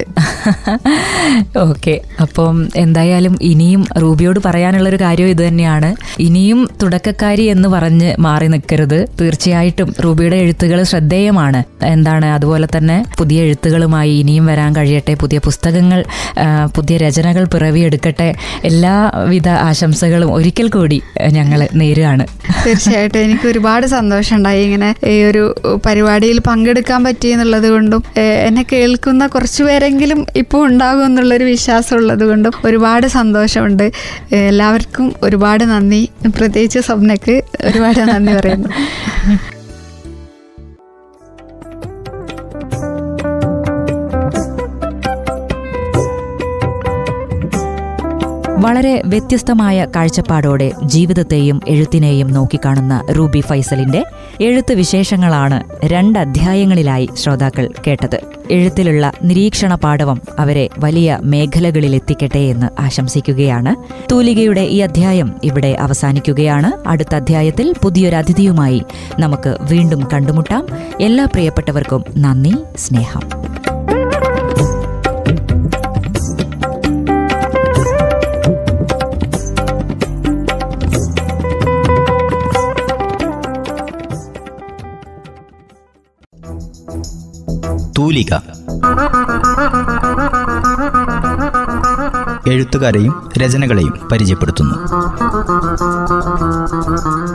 ഓക്കെ അപ്പം എന്തായാലും ഇനിയും റൂബിയോട് പറയാനുള്ള ഒരു കാര്യം ഇത് തന്നെയാണ് ഇനിയും തുടക്കക്കാരി എന്ന് പറഞ്ഞ് മാറി നിൽക്കരുത് തീർച്ചയായിട്ടും റൂബിയുടെ എഴുത്തുകൾ ശ്രദ്ധേയമാണ് എന്താണ് അതുപോലെ തന്നെ പുതിയ എഴുത്തുകളുമായി ഇനിയും വരാൻ കഴിയട്ടെ പുതിയ പുസ്തകങ്ങൾ ആ, പുതിയ രചനകൾ പിറവിയെടുക്കട്ടെ എല്ലാവിധ ആശംസകളും ഒരിക്കൽ കൂടി ഞങ്ങൾ നേരുകയാണ് തീർച്ചയായിട്ടും എനിക്ക് ഒരുപാട് സന്തോഷമുണ്ടായി ഇങ്ങനെ ഈ ഒരു പരിപാടിയിൽ പങ്കെടുക്കാൻ പറ്റി എന്നുള്ളത് കൊണ്ടും ഏഹ്, എന്നെ കേൾക്കുന്ന കുറച്ചു പേരെങ്കിലും ഇപ്പോൾ ഉണ്ടാകും എന്നുള്ളൊരു വിശ്വാസം ഉള്ളത് കൊണ്ടും ഒരുപാട് സന്തോഷമുണ്ട് ഏഹ്, എല്ലാവർക്കും ഒരുപാട് നന്ദി പ്രത്യേകിച്ച് സ്വപ്നക്ക് ഒരുപാട് നന്ദി പറയുന്നു വളരെ വ്യത്യസ്തമായ കാഴ്ചപ്പാടോടെ ജീവിതത്തെയും എഴുത്തിനെയും നോക്കിക്കാണുന്ന റൂബി ഫൈസലിന്റെ എഴുത്ത് വിശേഷങ്ങളാണ് രണ്ട് അധ്യായങ്ങളിലായി ശ്രോതാക്കൾ കേട്ടത് എഴുത്തിലുള്ള നിരീക്ഷണ പാടവം അവരെ വലിയ മേഖലകളിലെത്തിക്കട്ടെ എന്ന് ആശംസിക്കുകയാണ് തൂലികയുടെ ഈ അധ്യായം ഇവിടെ അവസാനിക്കുകയാണ് അടുത്ത അധ്യായത്തിൽ പുതിയൊരു അതിഥിയുമായി നമുക്ക് വീണ്ടും കണ്ടുമുട്ടാം എല്ലാ പ്രിയപ്പെട്ടവർക്കും നന്ദി സ്നേഹം തൂലിക എഴുത്തുകാരെയും രചനകളെയും പരിചയപ്പെടുത്തുന്നു